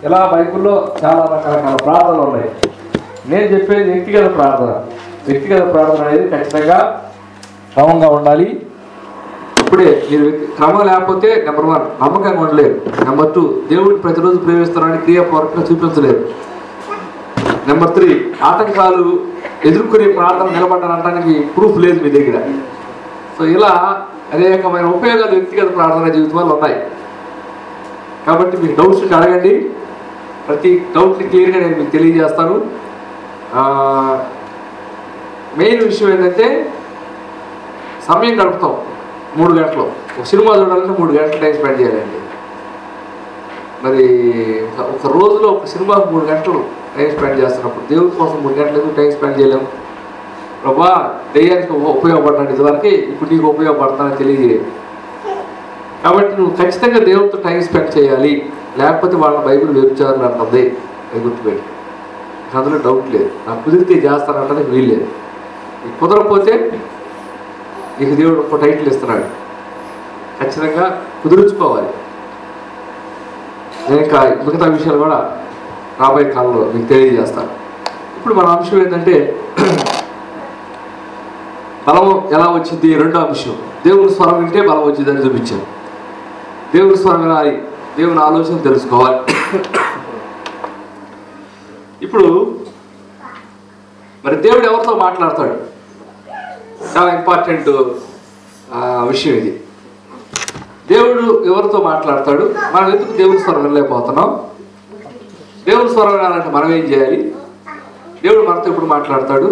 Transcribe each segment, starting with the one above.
ఇలా బైబిల్లో చాలా రకరకాల ప్రార్థనలు ఉన్నాయి నేను చెప్పేది వ్యక్తిగత ప్రార్థన వ్యక్తిగత ప్రార్థన అనేది ఖచ్చితంగా క్రమంగా ఉండాలి ఇప్పుడే మీరు వ్యక్తి- క్రమం లేకపోతే నెంబర్ వన్ నమ్మకంగా ఉండలేరు నెంబర్ టూ దేవుడిని ప్రతిరోజు ప్రేమిస్తున్నారని క్రియాపూర్వకంగా చూపించలేరు నెంబర్ త్రీ ఆటంకాలు ఎదుర్కొనే ప్రార్థన నిలబడ్డానడానికి ప్రూఫ్ లేదు మీ దగ్గర సో ఇలా అనేకమైన ఉపయోగాలు వ్యక్తిగత ప్రార్థన జీవితం వల్ల ఉన్నాయి కాబట్టి మీకు డౌట్స్ ఉంటే అడగండి ప్రతి డౌట్ని క్లియర్గా నేను మీకు తెలియజేస్తాను మెయిన్ విషయం ఏంటంటే సమయం గడుపుతాం మూడు గంటలు ఒక సినిమా చూడాలంటే మూడు గంటలు టైం స్పెండ్ చేయాలండి మరి ఒక- ఒక రోజులో ఒక సినిమాకు మూడు గంటలు టైం స్పెండ్ చేస్తున్నప్పుడు దేవుడి కోసం మూడు గంటలు ఎందుకు టైం స్పెండ్ చేయలేము ప్రభా దెయ్యానికి ఉప- ఉపయోగపడ్డాడు ఇదివరకు ఇప్పుడు నీకు ఉపయోగపడతానని తెలియజేయదు కాబట్టి నువ్వు ఖచ్చితంగా దేవుడితో టైం స్పెండ్ చేయాలి లేకపోతే వాళ్ళ బైబిల్ వ్యభిచారులు అంటుంది అది గుర్తుపెట్టి అందులో డౌట్ లేదు నాకు కుదిరితే చేస్తానంటే వీలు లేదు నీకు కుదరకపోతే నీకు దేవుడు ఒక టైటిల్ ఇస్తున్నాడు ఖచ్చితంగా కుదుర్చుకోవాలి నేను ఇంకా మిగతా విషయాలు కూడా రాబోయే కాలంలో మీకు తెలియజేస్తాను ఇప్పుడు మన అంశం ఏంటంటే బలం ఎలా వచ్చింది రెండో అంశం దేవుని స్వరం వింటే బలం వచ్చిందని చూపించాను దేవుని స్వరం వినాలి దేవుని ఆలోచన తెలుసుకోవాలి ఇప్పుడు మరి దేవుడు ఎవరితో మాట్లాడతాడు చాలా ఇంపార్టెంట్ విషయం ఇది దేవుడు ఎవరితో మాట్లాడతాడు మనం ఎందుకు దేవుని స్వరం వినలేకపోతున్నాం దేవుని స్వరం వినాలంటే మనం ఏం చేయాలి దేవుడు మనతో ఎప్పుడు మాట్లాడతాడు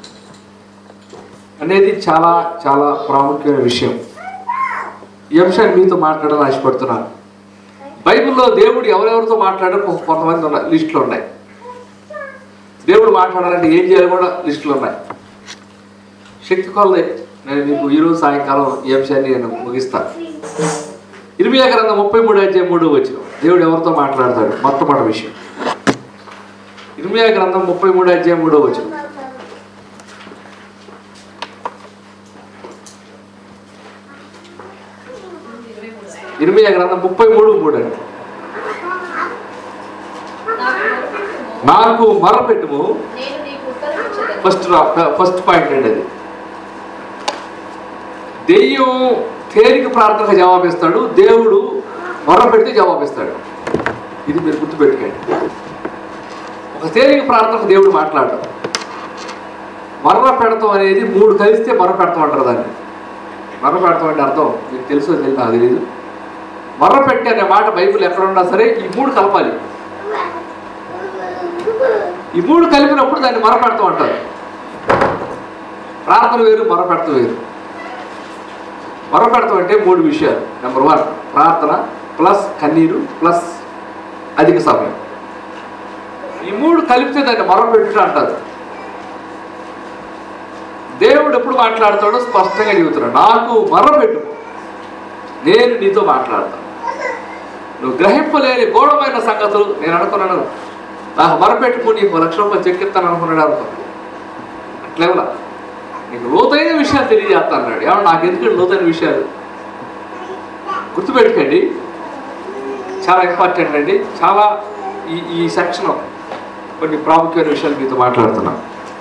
అనేది చాలా చాలా ప్రాముఖ్యమైన విషయం ఈ అంశాన్ని మీతో మాట్లాడాలని ఆశపడుతున్నాను బైబిల్లో దేవుడు ఎవరెవరితో మాట్లాడారో కొ- కొంతమంది ఉన్న లిస్టులు ఉన్నాయి దేవుడు మాట్లాడాలంటే ఏం చేయాలి కూడా లిస్టులు ఉన్నాయి శక్తి కొలది నేను మీకు ఈరోజు సాయంకాలం ఈ అంశాన్ని నేను ముగిస్తాను ఇరిమియా గ్రంథం ముప్పై మూడు అధ్యాయం మూడు వచ్చిన దేవుడు ఎవరితో మాట్లాడతాడు మొట్టమొదటి విషయం ఇరిమియా గ్రంథం ముప్పై మూడు అధ్యాయం మూడో వచ్చిన ఇరిమియా గ్రంథం ముప్పై మూడు మూడు అండి నాకు మొరపెట్టుము నేను నీకు ఉత్తరమిచ్చేదను. ఫస్ట్ ఫస్ట్ పాయింట్ అండి అది దెయ్యం తేలిక ప్రార్థనకు జవాబిస్తాడు దేవుడు మొర పెడితే జవాబిస్తాడు ఇది మీరు గుర్తుపెట్టుకోండి ఒక తేలిక ప్రార్థనకు దేవుడు మాట్లాడడం మర్ర పెడతాం అనేది మూడు కలిస్తే మర్ర పెడతాం అంటారు దాన్ని మర్ర పెడతాం అంటే అర్థం మీకు తెలుసో తెలియదు నాకు తెలియదు మర్ర పెట్టి అనే మాట బైబిల్ ఎక్కడున్నా సరే ఈ మూడు కలపాలి ఈ మూడు కలిపినప్పుడు దాన్ని మొర పెడతాం అంటారు ప్రార్థన వేరు మొర పెడతాం వేరు మొర పెడతాం అంటే మూడు విషయాలు నెంబర్ వన్ ప్రార్థన ప్లస్ కన్నీరు ప్లస్ అధిక సమయం ఈ మూడు కలిపితే దాన్ని మొర పెట్టుట అంటారు దేవుడు ఎప్పుడు మాట్లాడతాడో స్పష్టంగా చెబుతున్నాడు నాకు మొర పెట్టు నేను నీతో మాట్లాడతాను నువ్వు గ్రహింపలేని గౌరవమైన సంగతులు నేను అనుకున్నాను నాకు మొరపెట్టుకు నీకు లక్ష రూపాయలు చెక్కిస్తాను అనుకున్నాడు అనుకున్నాడు అట్లేవలా నీకు లోతైన విషయాలు తెలియజేస్తాను అన్నాడు ఏమన్నా నాకు ఎందుకంటే లోతైన విషయాలు గుర్తుపెట్టుకోండి చాలా ఇంపార్టెంట్ అండి చాలా ఈ ఈ సెక్షన్ కొన్ని ప్రాముఖ్యమైన విషయాలు మీతో మాట్లాడుతున్నాను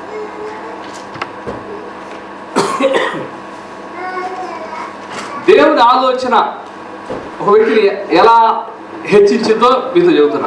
దేవుని ఆలోచన ఒక వ్యక్తిని ఎలా హెచ్చించిందో మీతో చెబుతున్నా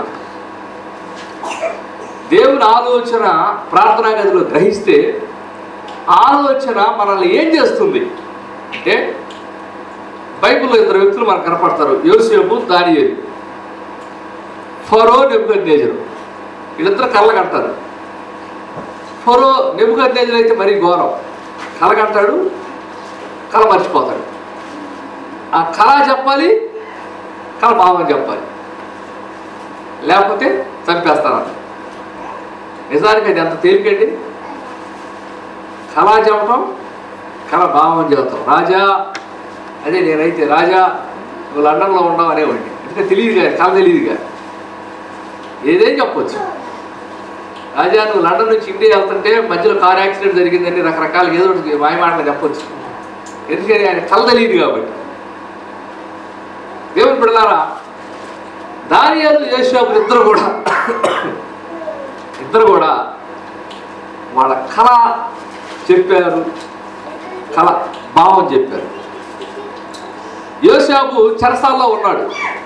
దేవుని ఆలోచన ప్రార్థనా గదిలో గ్రహిస్తే ఆ ఆలోచన మనల్ని ఏం చేస్తుంది అంటే బైబిల్లో ఇద్దరు వ్యక్తులు మనకు కనపడతారు యోసేపు దానియేలు ఫరో నెబుకద్నేజరు వీళ్ళిద్దరు కళ్ళగంటారు ఫరో నెబుకద్నేజరు అయితే మరీ ఘోరం కలగంటాడు కల మర్చిపోతాడు ఆ కళ చెప్పాలి కళ భావం చెప్పాలి లేకపోతే చంపేస్తాను నిజానికి అది ఎంత తేలికండి కళ చెప్పటం కళ భావం చెబుతాం రాజా అదే నేనైతే రాజా నువ్వు లండన్లో ఉన్నావు అనేవాడిని అంటే తెలియదు కానీ కళ తెలియదు కానీ ఏదేం చెప్పొచ్చు రాజా నువ్వు లండన్ నుంచి ఇండియా వెళ్తుంటే మధ్యలో కార్ యాక్సిడెంట్ జరిగిందని రకరకాల ఏదో ఒకటి మాయమాటలు చెప్పొచ్చు ఎందుకని ఆయన కళ తెలియదు కాబట్టి దేవుని బిడలారా దానియాలు యేషాబు ఇద్దరు కూడా ఇద్దరు కూడా వాళ్ళ కళ చెప్పారు కళ భావం చెప్పారు యోశాబు చెరసాల్లో ఉన్నాడు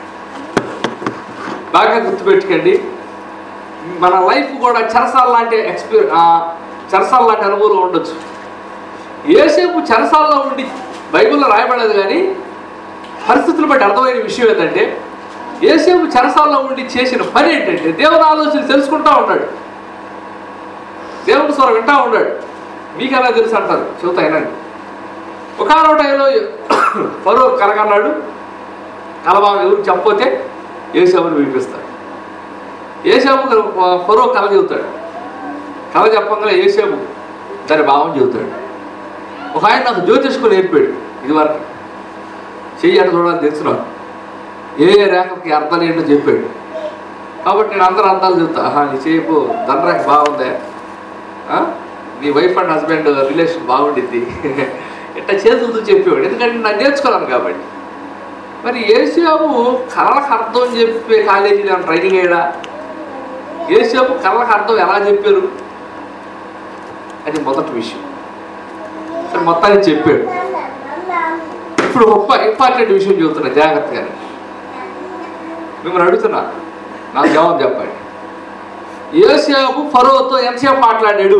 బాగా గుర్తుపెట్టుకోండి మన లైఫ్ కూడా చెరసాల లాంటి ఎక్స్పీరి చెరసాల లాంటి అనుభవం ఉండొచ్చు ఏసేపు చెరసాల్లో ఉండి బైబిల్లో రాయబడలేదు కానీ పరిస్థితులు బట్టి అర్థమైన విషయం ఏంటంటే ఏసేపు చెరసాల్లో ఉండి చేసిన పని ఏంటంటే దేవుని ఆలోచన తెలుసుకుంటా ఉన్నాడు దేవుని స్వరం వింటా ఉన్నాడు మీకు ఎలా తెలుసు అంటారు చెబుతాయినండి ఒకనొక టైంలో ఫరో కలగన్నాడు కలబాగా ఎవరు చెప్పపోతే ఏసాబుని వినిపిస్తాడు ఏసాబు ఫరో కల చెబుతాడు కళ చెప్పంగా ఏసాబు దాని భావం చెబుతాడు ఒక ఆయన నాకు జ్యోతిష్కులు నేర్పాడు ఇది వరకు చెయ్యి అటు చూడాలని తెలుసు నాకు ఏ ఏ రేఖకి అర్థాలు ఏంటో చెప్పాడు కాబట్టి నేను అందరూ అర్థాలు చెప్తా ఆహా నీ చేయపు ధనరేఖ బాగుందే ఆ? నీ వైఫ్ అండ్ హస్బెండ్ రిలేషన్ బాగుండిద్ది ఇట్లా చేతులతో చెప్పేవాడు ఎందుకంటే నేను నేర్చుకోలేను కాబట్టి మరి ఏసియాబు కళలకు అర్థం చెప్పే కాలేజీలో ఏమైనా ట్రైనింగ్ అయ్యాడా ఏసియాబు కళలకు అర్థం ఎలా చెప్పారు అది మొదటి విషయం సరే మొత్తానికి చెప్పాడు ఇప్పుడు గొప్ప ఇంపార్టెంట్ విషయం చెబుతున్నా జాగ్రత్తగా మిమ్మల్ని అడుగుతున్నా నాకు జవాబు చెప్పండి ఏసియాబు ఫరోతో ఎంతసేపు మాట్లాడాడు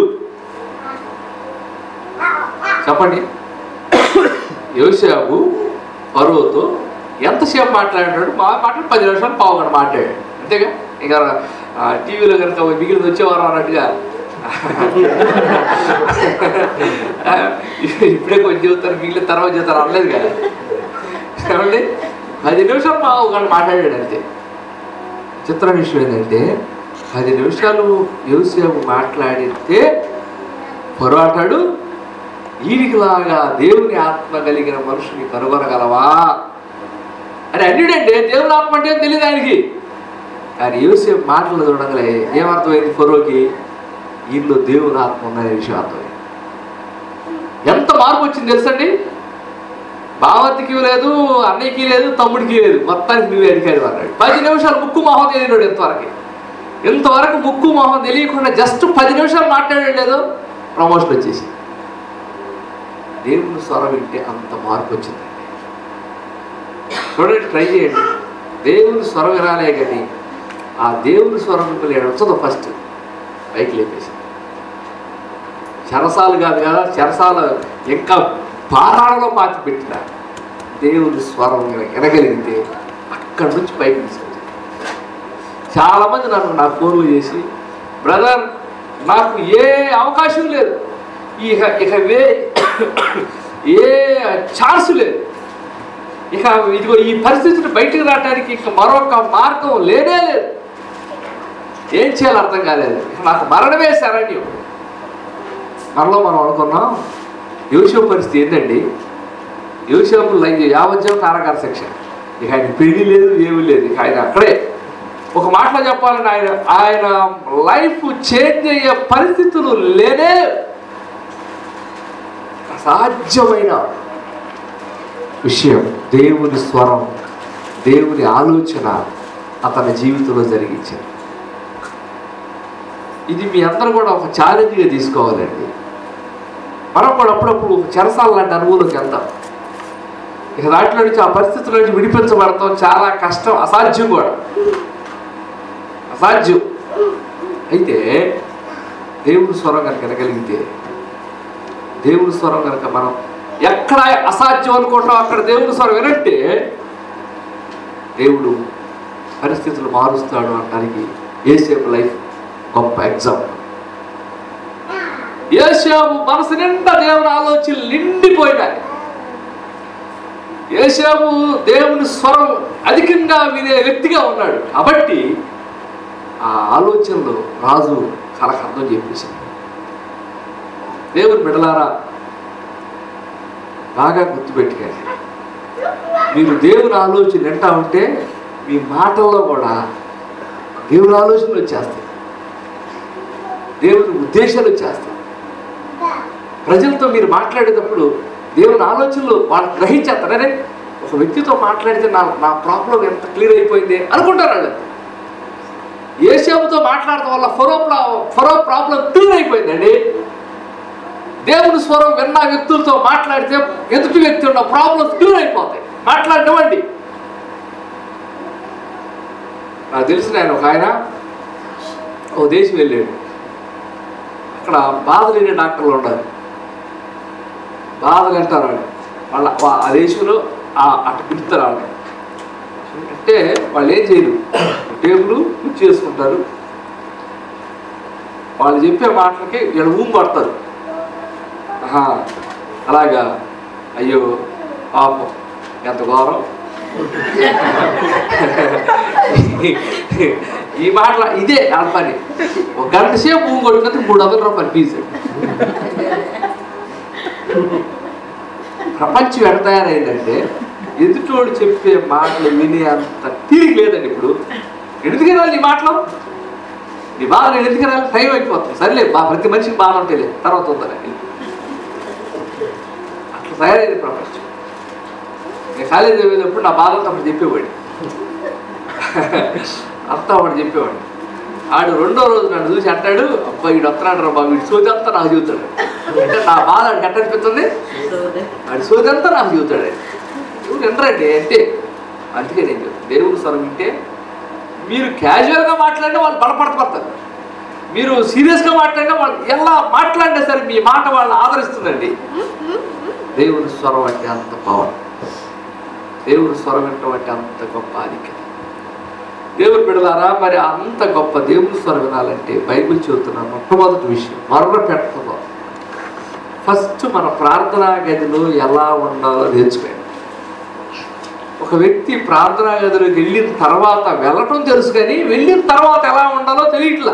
చెప్పండి యోసేపు ఫరోతో ఎంతసేపు మాట్లాడాడు మా మాట్లాడి పది నిమిషాలు పావు గంట మాట్లాడాడు అంతేగా ఇంకా ఆ, టీవీలో కనుక మిగిలిన వచ్చేవారు అన్నట్టుగా ఆ, ఇప్పుడే కొంచెం చెబుతారు మిగిలిన తర్వాత చెబుతారు అనలేదు కదా ఏమండి పది నిమిషాలు మా ఒక గంట మాట్లాడాడు అంతే చిత్ర విషయం ఏంటంటే పది నిమిషాలు యోసేపు మాట్లాడితే పొరాటాడు ఈడికిలాగా దేవుని ఆత్మ కలిగిన మనుషుని కనుగొనగలవా అని అన్నిడంటే దేవుని ఆత్మ అంటే తెలియదు ఆయనకి కానీ యోసేపు మాటలు చూడగలే ఏమర్థమైంది ఫరోకి వీళ్ళు దేవుని ఆత్మ ఉందనే విషయం అర్థమైంది ఎంత మార్పు వచ్చింది తెలుసండి బావతికి లేదు అన్నయ్యకి లేదు తమ్ముడికి లేదు మొత్తానికి నువ్వే అధికారి అన్నాడు పది నిమిషాలు ముక్కు మొహం తెలియనాడు ఎంతవరకు ఇంతవరకు ముక్కు మొహం తెలియకుండా జస్ట్ పది నిమిషాలు మాట్లాడాడు లేదు ప్రమోషన్ వచ్చేసి దేవుని స్వరం వింటే అంత మార్పు వచ్చిందండి చూడండి ట్రై చేయండి దేవుని స్వరం వినాలే కానీ ఆ దేవుని స్వరం మిమ్మల్ని వచ్చదు ఫస్ట్ పైకి లేపేసి చెరసాలు కాదు కదా చెరసాల ఇంకా పారాడలో పాతి పెట్టిన దేవుని స్వరం వినగలిగితే అక్కడి నుంచి పైకి తీసుకొచ్చింది చాలామంది నన్ను నా ఫోన్లు చేసి బ్రదర్ నాకు ఏ అవకాశం లేదు ఇక ఇక వే ఏ ఛాన్స్ లేదు ఇక ఇదిగో ఈ పరిస్థితిని బయటకు రావడానికి ఇక మరొక మార్గం లేనే లేదు ఏం చేయాలో అర్థం కాలేదు ఇక నాకు మరణమే శరణ్యం మనలో మనం అనుకున్నాం యోసేపు పరిస్థితి ఏంటండి యోసేపు లైఫ్ యావజ్యం కారాగార శిక్ష ఇక ఆయన పెళ్లి లేదు ఏమీ లేదు ఇక ఆయన అక్కడే ఒక మాటలో చెప్పాలంటే ఆయన ఆయన లైఫ్ చేంజ్ అయ్యే పరిస్థితులు లేనే లేవు. అసాధ్యమైన విషయం దేవుని స్వరం దేవుని ఆలోచన అతని జీవితంలో జరిగించింది ఇది మీ అందరూ కూడా ఒక ఛాలెంజ్గా తీసుకోవాలండి మనం కూడా అప్పుడప్పుడు ఒక చెరసాల లాంటి అనుభవంలోకి వెళ్తాం ఇక దాంట్లో నుంచి ఆ పరిస్థితుల నుంచి విడిపించబడతాం చాలా కష్టం అసాధ్యం కూడా అసాధ్యం అయితే దేవుని స్వరం కనుక వినగలిగితే దేవుని స్వరం కనుక మనం ఎక్కడ అసాధ్యం అనుకుంటాం అక్కడ దేవుని స్వరం వినంటే దేవుడు పరిస్థితులు మారుస్తాడు అనడానికి ఏసేపు లైఫ్ గొప్ప ఎగ్జాంపుల్ ఏషాబు మనసు నిండా దేవుని ఆలోచనలు నిండిపోయినాయి ఏషాబు దేవుని స్వరం అధికంగా వినే వ్యక్తిగా ఉన్నాడు కాబట్టి ఆ ఆలోచనలు రాజు కలకు అర్థం చెప్పేసింది దేవుని బిడలారా బాగా గుర్తుపెట్టుకోండి మీరు దేవుని ఆలోచన వింటా ఉంటే మీ మాటల్లో కూడా దేవుని ఆలోచనలు వచ్చేస్తాయి దేవుని ఉద్దేశాలు వచ్చేస్తాయి ప్రజలతో మీరు మాట్లాడేటప్పుడు దేవుని ఆలోచనలు వాళ్ళు గ్రహించేస్తారనే ఒక ఒక వ్యక్తితో మాట్లాడితే నా నా ప్రాబ్లం ఎంత క్లియర్ అయిపోయింది అనుకుంటారు వాళ్ళు ఏసేపుతో మాట్లాడటం వల్ల ఫరో ప్రా- ఫరో ప్రాబ్లం క్లియర్ అయిపోయిందండి దేవుని స్వరం విన్న వ్యక్తులతో మాట్లాడితే ఎదుటి వ్యక్తి ఉన్న ప్రాబ్లమ్స్ క్లియర్ అయిపోతాయి మాట్లాడినవ్వండి నాకు తెలిసిన ఆయన ఒక ఆయన ఓ దేశం వెళ్ళాడు అక్కడ బాధ లేని డాక్టర్లు ఉండాలి బాధలు అంటారు వాళ్ళు వాళ్ళ వా- ఆ దేశంలో ఆ- అటు పిలుస్తారు వాళ్ళని అంటే వాళ్ళు ఏం చేయరు టేబుల్ కుర్చీ చేసుకుంటారు వాళ్ళు చెప్పే మాటలకి ఇక్కడ ఊము పడతారు ఆహా, అలాగా అయ్యో పాపం ఎంత ఘోరం ఈ మాటల ఇదే వాళ్ళ పని ఒక గంట సేపు ఊము కొట్టుకుంటే మూడు వందల రూపాయలు ఫీజు ప్రపంచం ఎక్కడ తయారైందంటే ఎదుటోడు చెప్పే మాటలు వినే అంత తీరిక లేదండి ఇప్పుడు ఎందుకు వినాలి ఈ మాటలు నీ బాధ నేను ఎందుకు వినాలి టైం అయిపోతుంది సర్లే బా ప్రతి మనిషికి బాధ ఉంటేలే తర్వాత ఉందని అట్లా తయారైంది ప్రపంచం నేను కాలేజీ చదివేటప్పుడు నా బాధ అంతా అప్పుడు చెప్పేవాడు అంతా వాడు చెప్పేవాడు ఆడు రెండో రోజు నన్ను చూసి అంటాడు అబ్బా వీడు వస్తున్నాడు రా బాబు వీడు సోది అంతా నాకు చెబుతాడు అంటే నా బాధ ఆడికి ఎట్ట అనిపిస్తుంది వాడి సోది అంతా నాకు చెబుతాడు ఎవరు వినరండి అంటే అందుకే నేను చెప్తాను దేవుని స్వరం వింటే మీరు క్యాజువల్గా మాట్లాడినా వాళ్ళు బలపడతారు మీరు సీరియస్గా మాట్లాడినా వాళ్ళు ఎలా మాట్లాడినా సరే మీ మాట వాళ్ళని ఆదరిస్తుందండి దేవుని స్వరం అంటే అంత పవర్ దేవుని స్వరం వినటం అంటే అంత గొప్ప ఆధిక్యత దేవుని బిడలారా మరి అంత గొప్ప దేవుని స్వరం వినాలంటే బైబిల్ చెబుతున్న మొట్టమొదటి విషయం మరణ పెట్టడం ఫస్ట్ మన ప్రార్థనా గదిలో ఎలా ఉండాలో నేర్చుకోండి ఒక వ్యక్తి ప్రార్థనా గదిలోకి వెళ్ళిన తర్వాత వెళ్ళటం తెలుసు కానీ వెళ్ళిన తర్వాత ఎలా ఉండాలో తెలియట్లా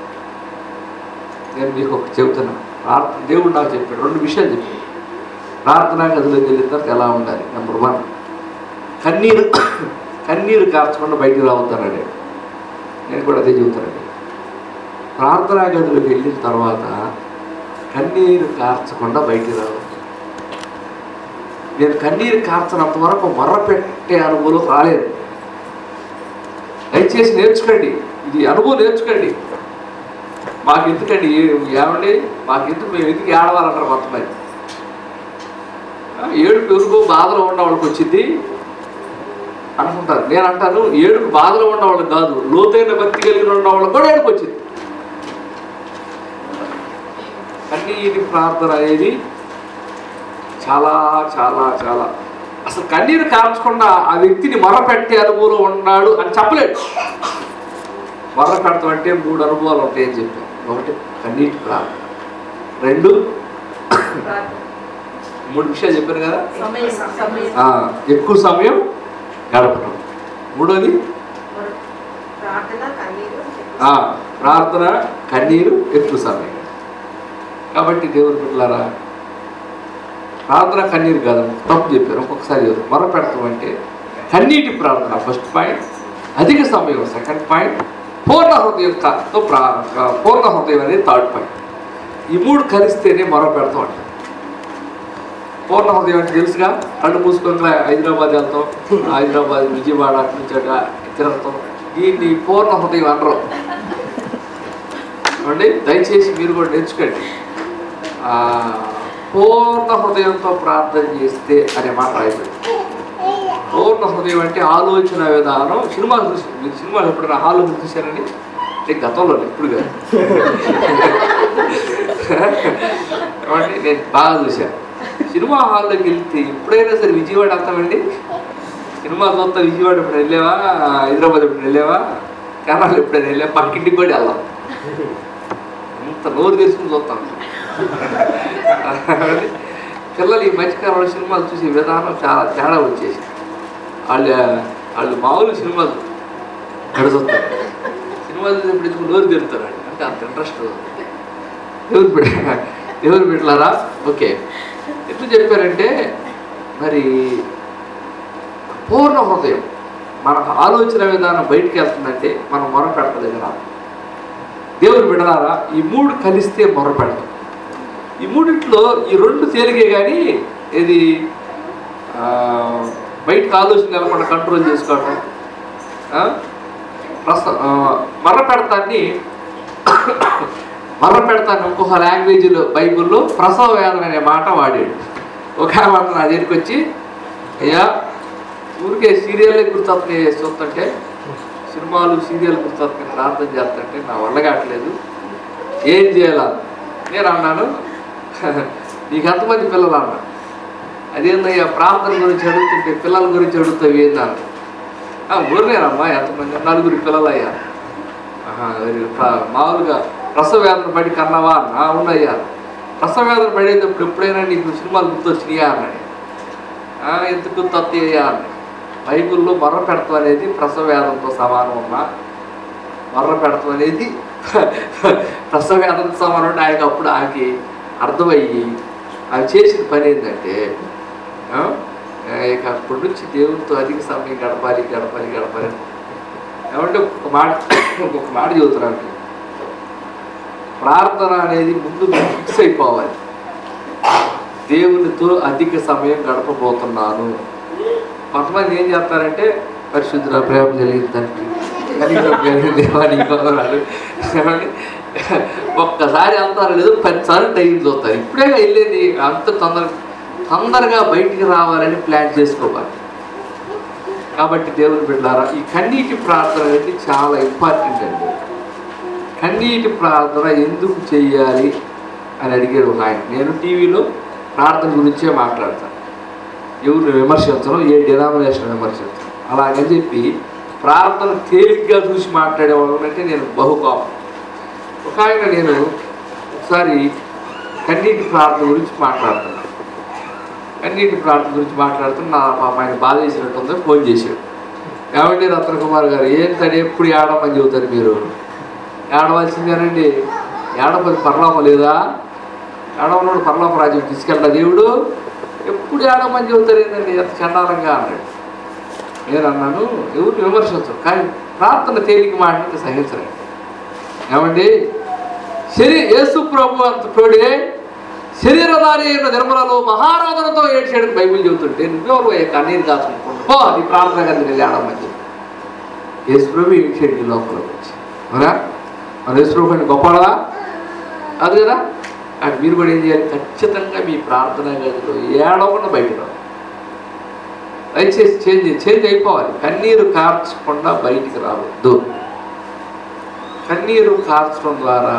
నేను మీకు ఒక చెబుతున్నాను ప్రార్థన దేవుడు నాకు చెప్పాడు రెండు విషయాలు చెప్పాడు ప్రార్థనా గదిలోకి వెళ్ళిన తర్వాత ఎలా ఉండాలి నెంబర్ వన్ కన్నీరు కన్నీరు కార్చకుండా బయటికి రావద్దన్నాడు నేను కూడా అదే చెబుతానండి ప్రార్థనా గదిలోకి వెళ్ళిన తర్వాత కన్నీరు కార్చకుండా బయటికి రావద్దు నేను కన్నీరు కార్చనంత వరకు మర్ర పెట్టే అనుభవం రాలేదు దయచేసి నేర్చుకోండి ఇది అనుభవం నేర్చుకోండి మాకు ఎందుకండి ఏ- ఏమండి మాకు ఎందుకు మేము ఎందుకు ఏడవాలంటారు కొంతమంది ఆ, ఏడుపు ఎవరికో బాధలో ఉన్న వాళ్ళకి వచ్చింది అనుకుంటారు నేను అంటాను ఏడుపు బాధలో ఉన్న వాళ్ళకి కాదు లోతైన భక్తి కలిగిన ఉన్న వాళ్ళకి కూడా ఏడుపు వచ్చింది కన్నీటి ప్రార్థన అనేది చాలా చాలా చాలా అసలు కన్నీరు కార్చకుండా ఆ వ్యక్తిని మొర పెట్టే అనుభవం ఉన్నాడు అని చెప్పలేడు మొర పెడతాం అంటే మూడు అనుభవాలు ఉంటాయని చెప్పాం ఒకటి కన్నీటి ప్రార్థన రెండు మూడు విషయాలు చెప్పాను కదా ఆ, ఎక్కువ సమయం గడపడం మూడోది ప్రార్థన కన్నీరు ఆ, ప్రార్థన కన్నీరు ఎక్కువ సమయం కాబట్టి దేవుని బిడ్డలారా ప్రార్థన కన్నీరు కాదు తప్పు చెప్పారు ఒక్కొక్కసారి మొర పెడతాం అంటే కన్నీటి ప్రార్థన ఫస్ట్ పాయింట్ అధిక సమయం సెకండ్ పాయింట్ పూర్ణ హృదయంతో ప్రా పూర్ణ హృదయం అనేది థర్డ్ పాయింట్ ఈ మూడు కలిస్తేనే మొర పెడతాం అంట పూర్ణ హృదయం అంటే తెలుసుగా కళ్ళు మూసుకొని హైదరాబాద్ వెళ్తాం హైదరాబాద్ విజయవాడ అటు నుంచి అటు తిరగతాం దీన్ని పూర్ణ హృదయం అనరు ఏమండి దయచేసి మీరు కూడా నేర్చుకోండి ఆ, పూర్ణ హృదయంతో ప్రార్థన చేస్తే అనే మాట రాయబడి పూర్ణ హృదయం అంటే ఆలోచన విధానం సినిమా చూసి మీరు సినిమాలు ఎప్పుడైనా హాల్లో చూసారండి అంటే గతంలో ఇప్పుడు కాదు ఏమండి నేను బాగా చూశాను సినిమా హాల్లోకి వెళ్తే ఎప్పుడైనా సరే విజయవాడ వెళ్తామండి సినిమా చూస్తా విజయవాడ ఎప్పుడు వెళ్ళావా హైదరాబాద్ ఎప్పుడు వెళ్ళావా కేరళ ఎప్పుడైనా వెళ్ళావా పక్కింటికి కూడా వెళ్దాం అంత నోరు తెరుచుకుని చూస్తాం పిల్లలు ఈ మధ్యకాలంలో సినిమాలు చూసే విధానం చాలా తేడా వచ్చేసి వాళ్ళు వాళ్ళు మామూలు సినిమాలు గడుచుతారు సినిమాలు చూసినప్పుడు ఎందుకు నోరు తెరుతారు వాళ్ళు. అంటే అంత ఇంట్రెస్ట్ దేవుని బిడ్డ దేవుని బిడ్డలారా ఓకే ఎట్లా చెప్పారంటే మరి పూర్ణ హృదయం మన ఆలోచన విధానం బయటికి వెళ్తుందంటే మనం మొర పెడతలేదు రాదు దేవుని బిడలారా ఈ మూడు కలిస్తే మొర పెడతాం ఈ మూడిట్లో ఈ రెండు తేలిగే కానీ ఇది ఆ, బయటకు ఆలోచన నిలకుండా కంట్రోల్ చేసుకోవడం ఆ? ప్రస్త ఆ, మర్ర పెడతాన్ని మర్ర పెడతాన్ని ఇంకొక లాంగ్వేజ్లో బైబిల్లో ప్రసవ వేదన అనే మాట వాడాడు ఒక ఆమె నా దగ్గరికి వచ్చి అయ్యా ఊరికే సీరియల్లే గుర్తొస్తున్నాయి చూస్తుంటే సినిమాలు సీరియల్ గుర్తొస్తున్నాయి ప్రార్థన చేస్తుంటే నా వల్ల కావట్లేదు ఏం చేయాలా నేను అన్నాను నీకు ఎంతమంది పిల్లలు అన్నా అదేందయ్యా ప్రార్థన గురించి అడుగుతుంటే పిల్లల గురించి అడుగుతావు ఏందన్నా ఊరినేనమ్మా ఎంతమంది నలుగురు పిల్లలు అయ్యా ఆహా, వెరీ గుడ్. ప్ర- మామూలుగా ప్రసవేదన పడి కన్నావా అన్న అవునయ్యా ప్రసవేదన పడేటప్పుడు ఎప్పుడైనా నీకు సినిమాలు గుర్తొచ్చినాయా అన్నాడు "ఆ, ఎందుకు గుర్తొస్తాయా అన్నాడు బైబిల్లో మర్ర పెడతాం అనేది ప్రసవేదంతో సమానం అమ్మా మర్ర పెడతాం అనేది ప్రసవేదంతో సమానం అంటే ఆయనకు అప్పుడు ఆకి అర్థమయ్యి అవి చేసిన పని ఏంటంటే ఆ, ఇక అప్పటి నుంచి దేవునితో అధిక సమయం గడపాలి గడపాలి గడపాలి ఏమంటే ఒక మాట ఒక మాట చదువుతున్నాను ప్రార్థన అనేది ముందు ఫిక్స్ అయిపోవాలి దేవునితో అధిక సమయం గడపబోతున్నాను కొంతమంది ఏం చేస్తారంటే పరిశుద్ధ ప్రేమ కలిగిన తండ్రి కలిగిన కలిగిన దేవానికి వందనాలు. ఏమండి? ఒక్కసారి వెళ్తారు లేదు పదిసార్లు టైం చూస్తారు ఇప్పుడే వెళ్ళేది అంత తొందర తొందరగా బయటికి రావాలని ప్లాన్ చేసుకోవాలి కాబట్టి దేవుని బిడ్డారా ఈ కన్నీటి ప్రార్థన అనేది చాలా ఇంపార్టెంట్ అండి కన్నీటి ప్రార్థన ఎందుకు చెయ్యాలి అని అడిగాడు ఒక ఆయన నేను టీవీలో ప్రార్థన గురించే మాట్లాడతాను ఎవరిని విమర్శించను ఏ డినామినేషన్ విమర్శించను అలాగని చెప్పి ప్రార్థన తేలిగ్గా చూసి మాట్లాడే వాళ్ళంటే నేను బహుకోపం ఒక ఆయన నేను ఒకసారి కన్నీటి ప్రార్థన గురించి మాట్లాడుతున్నాను కన్నీటి ప్రార్థన గురించి మాట్లాడుతూ నా పాప ఆయన బాధ చేసినట్టుందో ఫోన్ చేశాడు ఏమండి రత్న కుమార్ గారు ఏంటంటే ఎప్పుడు ఏడమని చెబుతారు మీరు ఏడవలసిందేనండి ఏడపది పర్లోకం లేదా ఏడవనోడు పర్లోక రాజ్యం తీసుకెళ్ళా దేవుడు ఎప్పుడు ఏడమని చెబుతారు ఏంటండి ఎంత చండాలంగా అన్నాడు నేను అన్నాను ఎవరిని విమర్శించరు కానీ ప్రార్థన తేలిక మాటకి సహించరండి ఏమండి శరీ యేసు ప్రభు అంత తోడే శరీరధారి అయిన నిర్మలలో మహారోదనతో ఏడ్చాడు బైబిల్ చెబుతుంటే నువ్వెవరు ఏ కన్నీరు కాచుకుంటున్నావు పో నీ ప్రార్థన గదికి వెళ్ళి ఆడమని చెప్పి యేసు ప్రభు ఏడ్చాడు ఈ లోపలికి వచ్చి అవునా మన యేసు ప్రభు అంటే గొప్పవాడా అది కదా అది మీరు కూడా ఏం చేయాలి ఖచ్చితంగా మీ ప్రార్థన గదిలో ఏడవకుండా బయటకు రావాలి దయచేసి చేంజ్ చేంజ్ అయిపోవాలి కన్నీరు కార్చకుండా బయటికి రావద్దు కన్నీరు కార్చడం ద్వారా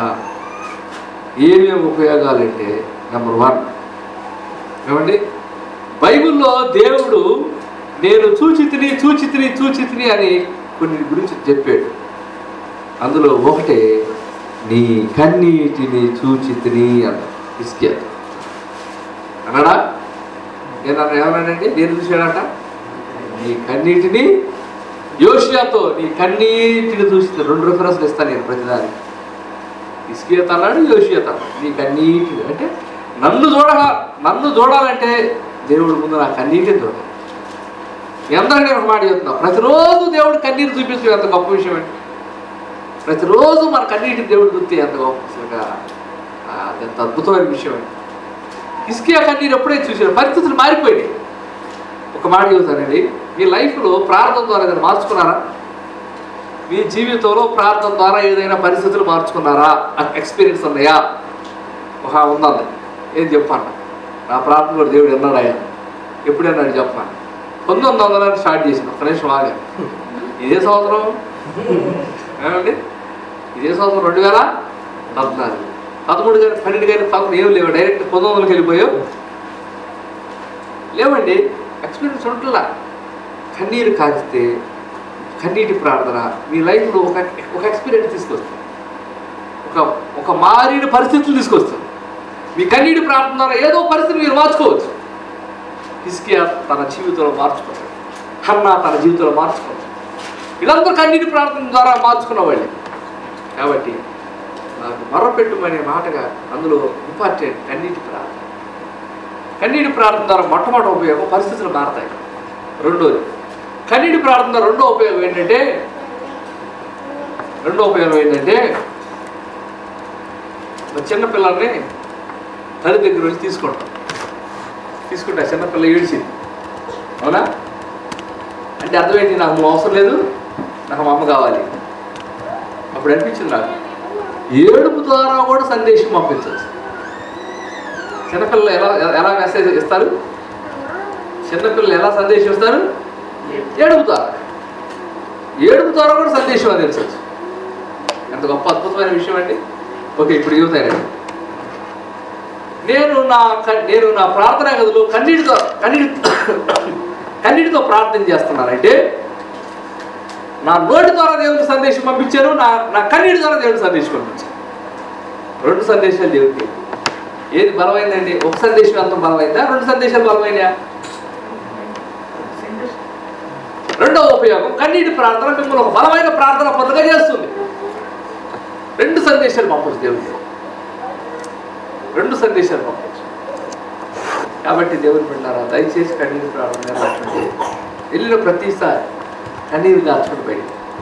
ఏమేమి ఉపయోగాలంటే నెంబర్ వన్ ఏమండి బైబిల్లో దేవుడు నేను చూచితిని చూచితిని చూచితిని అని కొన్ని గురించి చెప్పాడు అందులో ఒకటే నీ కన్నీటిని చూచితిని అన్న ఇస్కియా అన్నాడా నేను అన్న ఏమన్నాడండి నేను చూశాడట నీ కన్నీటిని యోషియాతో నీ కన్నీటిని చూసి రెండు రిఫరెన్స్లు ఇస్తాను నేను ప్రతిదానికి ఇస్కియత్ అన్నాడు యోషియత్ అన్నాడు నీ కన్నీటిని అంటే నన్ను చూడగా నన్ను చూడాలంటే దేవుడు ముందు నా కన్నీటిని చూడాలి మీ అందరికీ ఒక మాట చెప్తున్నా ప్రతిరోజు దేవుడు కన్నీరు చూపిస్తే ఎంత గొప్ప విషయం అండి ప్రతిరోజు మన కన్నీటిని దేవుడు చూస్తే ఎంత గొప్ప అసలుగా ఆ, అది ఎంత అద్భుతమైన విషయం అండి ఇస్కియా కన్నీరు ఎప్పుడైతే చూసారు పరిస్థితులు మారిపోయినాయి ఒక మాట చెబుతానండి మీ లైఫ్లో ప్రార్థన ద్వారా ఏదైనా మార్చుకున్నారా మీ జీవితంలో ప్రార్థన ద్వారా ఏదైనా పరిస్థితులు మార్చుకున్నారా ఎక్స్పీరియన్స్ ఉన్నాయా ఒక ఉందండి ఏం చెప్పాను నా ప్రార్థన కూడా దేవుడు ఎన్నాడయ్యా ఎప్పుడు అన్నాడు చెప్పాను పంతొమ్మిది వందల స్టార్ట్ చేసింది ఒక నిమిషం ఆగా ఇదే సంవత్సరం ఏమండి ఇదే సంవత్సరం రెండు వేల పద్నాలుగు పదమూడు గారు పన్నెండు గారు పదమూడు ఏం లేవు డైరెక్ట్ పంతొమ్మిది వందలకి వెళ్ళిపోయావు లేవండి ఎక్స్పీరియన్స్ ఉంటుందా కన్నీరు కారిస్తే కన్నీటి ప్రార్థన మీ లైఫ్లో ఒక ఒక ఎక్స్పీరియన్స్ తీసుకొస్తుంది ఒక ఒక మారిన పరిస్థితులు తీసుకొస్తుంది మీ కన్నీటి ప్రార్థన ద్వారా ఏదో పరిస్థితి మీరు మార్చుకోవచ్చు హిస్కియా తన జీవితంలో మార్చుకున్నాడు హన్నా తన జీవితంలో మార్చుకున్నాడు వీళ్ళందరూ కన్నీటి ప్రార్థన ద్వారా మార్చుకున్న వాళ్ళే కాబట్టి నాకు మర్రపెట్టుమనే మాటగా అందులో ఇంపార్టెంట్ కన్నీటి ప్రార్థన కన్నీటి ప్రార్థన ద్వారా మొట్టమొదటి ఉపయోగం పరిస్థితులు మారతాయి రెండోది కన్నీటి ప్రార్థన ద్వారా రెండో ఉపయోగం ఏంటంటే రెండో ఉపయోగం ఏంటంటే ఒక చిన్న పిల్లల్ని తల్లి దగ్గర నుంచి తీసుకుంటాం తీసుకుంటే ఆ చిన్నపిల్ల ఏడిచింది అవునా అంటే అర్థమైంది నాకు నువ్వు అవసరం లేదు నాకు మా అమ్మ కావాలి అప్పుడు అనిపించింది నాకు ఏడుపు ద్వారా కూడా సందేశం పంపించవచ్చు చిన్నపిల్లలు ఎలా ఎలా మెసేజ్ ఇస్తారు చిన్నపిల్లలు ఎలా సందేశం ఇస్తారు ఏడుపు ద్వారా ఏడుపు ద్వారా కూడా సందేశం అందించవచ్చు ఎంత గొప్ప అద్భుతమైన విషయం అండి ఓకే ఇప్పుడు యువత నేను నా క- నేను నా ప్రార్థనా గదిలో కన్నీటితో కన్నీటితో కన్నీటితో ప్రార్థన చేస్తున్నానంటే నా నోటి ద్వారా దేవుడికి సందేశం పంపించాను నా నా కన్నీటి ద్వారా దేవుడికి సందేశం పంపించాను రెండు సందేశాలు దేవుడికి ఏది బలమైందండి ఒక సందేశం అంత బలమైందా రెండు సందేశాలు బలమైనయా రెండవ ఉపయోగం కన్నీటి ప్రార్థన మిమ్మల్ని ఒక బలమైన ప్రార్థన పనులుగా చేస్తుంది రెండు సందేశాలు పంపచ్చు దేవుడికి రెండు సందేశాలు పంపచ్చు కాబట్టి దేవుని బిడ్డారా దయచేసి కన్నీరు ప్రార్థన నిర్వహించండి వెళ్ళిన ప్రతిసారి కన్నీరు దాచుకుని బయట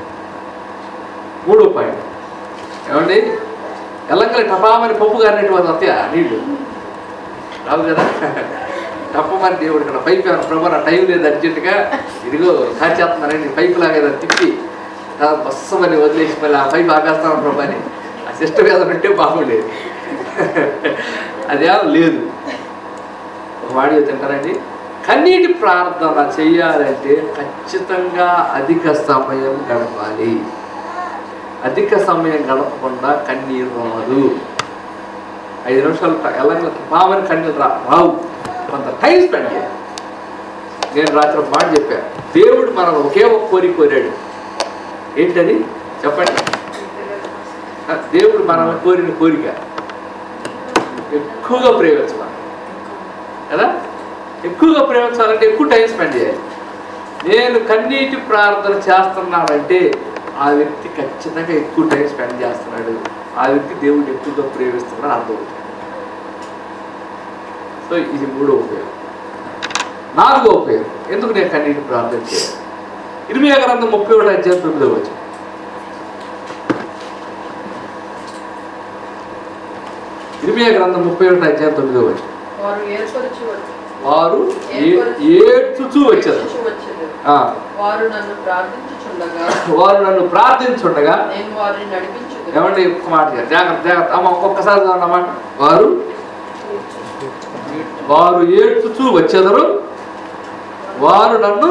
మూడో పాయింట్ ఏమండి ఎల్లంకలి టపామని పప్పు గారినటువంటి వస్తాయి నీళ్ళు రావు కదా టప్పమని దేవుడు ఇక్కడ పైప్ ఏమైనా ప్రభా నా టైం లేదు అర్జెంటుగా ఇదిగో కాచేస్తున్నానండి పైపు లాగా ఏదో తిప్పి ఆ బస్సమని వదిలేసి మళ్ళీ ఆ పైపు ఆపేస్తాను ప్రభా అని ఆ సిస్టమ్ ఏదో ఉంటే బాగుండేది అదేం లేదు ఒక వాడి తింటారండి కన్నీటి ప్రార్థన చేయాలంటే ఖచ్చితంగా అధిక సమయం గడపాలి అధిక సమయం గడపకుండా కన్నీరు రాదు ఐదు నిమిషాలు ఎలా పావని కన్నీరు రా రావు కొంత టైం స్పెండ్ చేయాలి నేను రాత్రి ఒక మాట చెప్పాను దేవుడు మనం ఒకే ఒక కోరిక కోరాడు ఏంటది చెప్పండి ఆ, దేవుడు మనం కోరిన కోరిక ఎక్కువగా ప్రేమించమని కదా ఎక్కువగా ప్రేమించాలంటే ఎక్కువ టైం స్పెండ్ చేయాలి నేను కన్నీటి ప్రార్థన చేస్తున్నానంటే ఆ వ్యక్తి ఖచ్చితంగా ఎక్కువ టైం స్పెండ్ చేస్తున్నాడు ఆ వ్యక్తి దేవుడిని ఎక్కువగా ప్రేమిస్తున్నాడు అర్థం సో ఇది మూడో ఉపయోగం నాలుగో ఉపయోగం ఎందుకు నేను కన్నీటి ప్రార్థన చేయాలి ఇరిమియా గ్రంథం ముప్పై ఒకటి అధ్యాయం తొమ్మిదో వచ్చి ఇరిమియా గ్రంథం ముప్పై ఒకటి అధ్యాయం తొమ్మిదో వచ్చి వారు ఏర్పరచు వారు ఏ- ఏడ్చుచూ వచ్చారు వచ్చేది ఆ, వారు నన్ను ప్రార్థించుచుండగా వారు నన్ను ప్రార్థించుండగా నేను వారిని నడిపించుదు ఏమండి ఒక్క మాట చెప్పు. జాగ్రత్త జాగ్రత్త అమ్మ ఒక్కొక్కసారి చదవండి అన్నమాట వారు వారు ఏడ్చుచూ వచ్చేదరు వారు నన్ను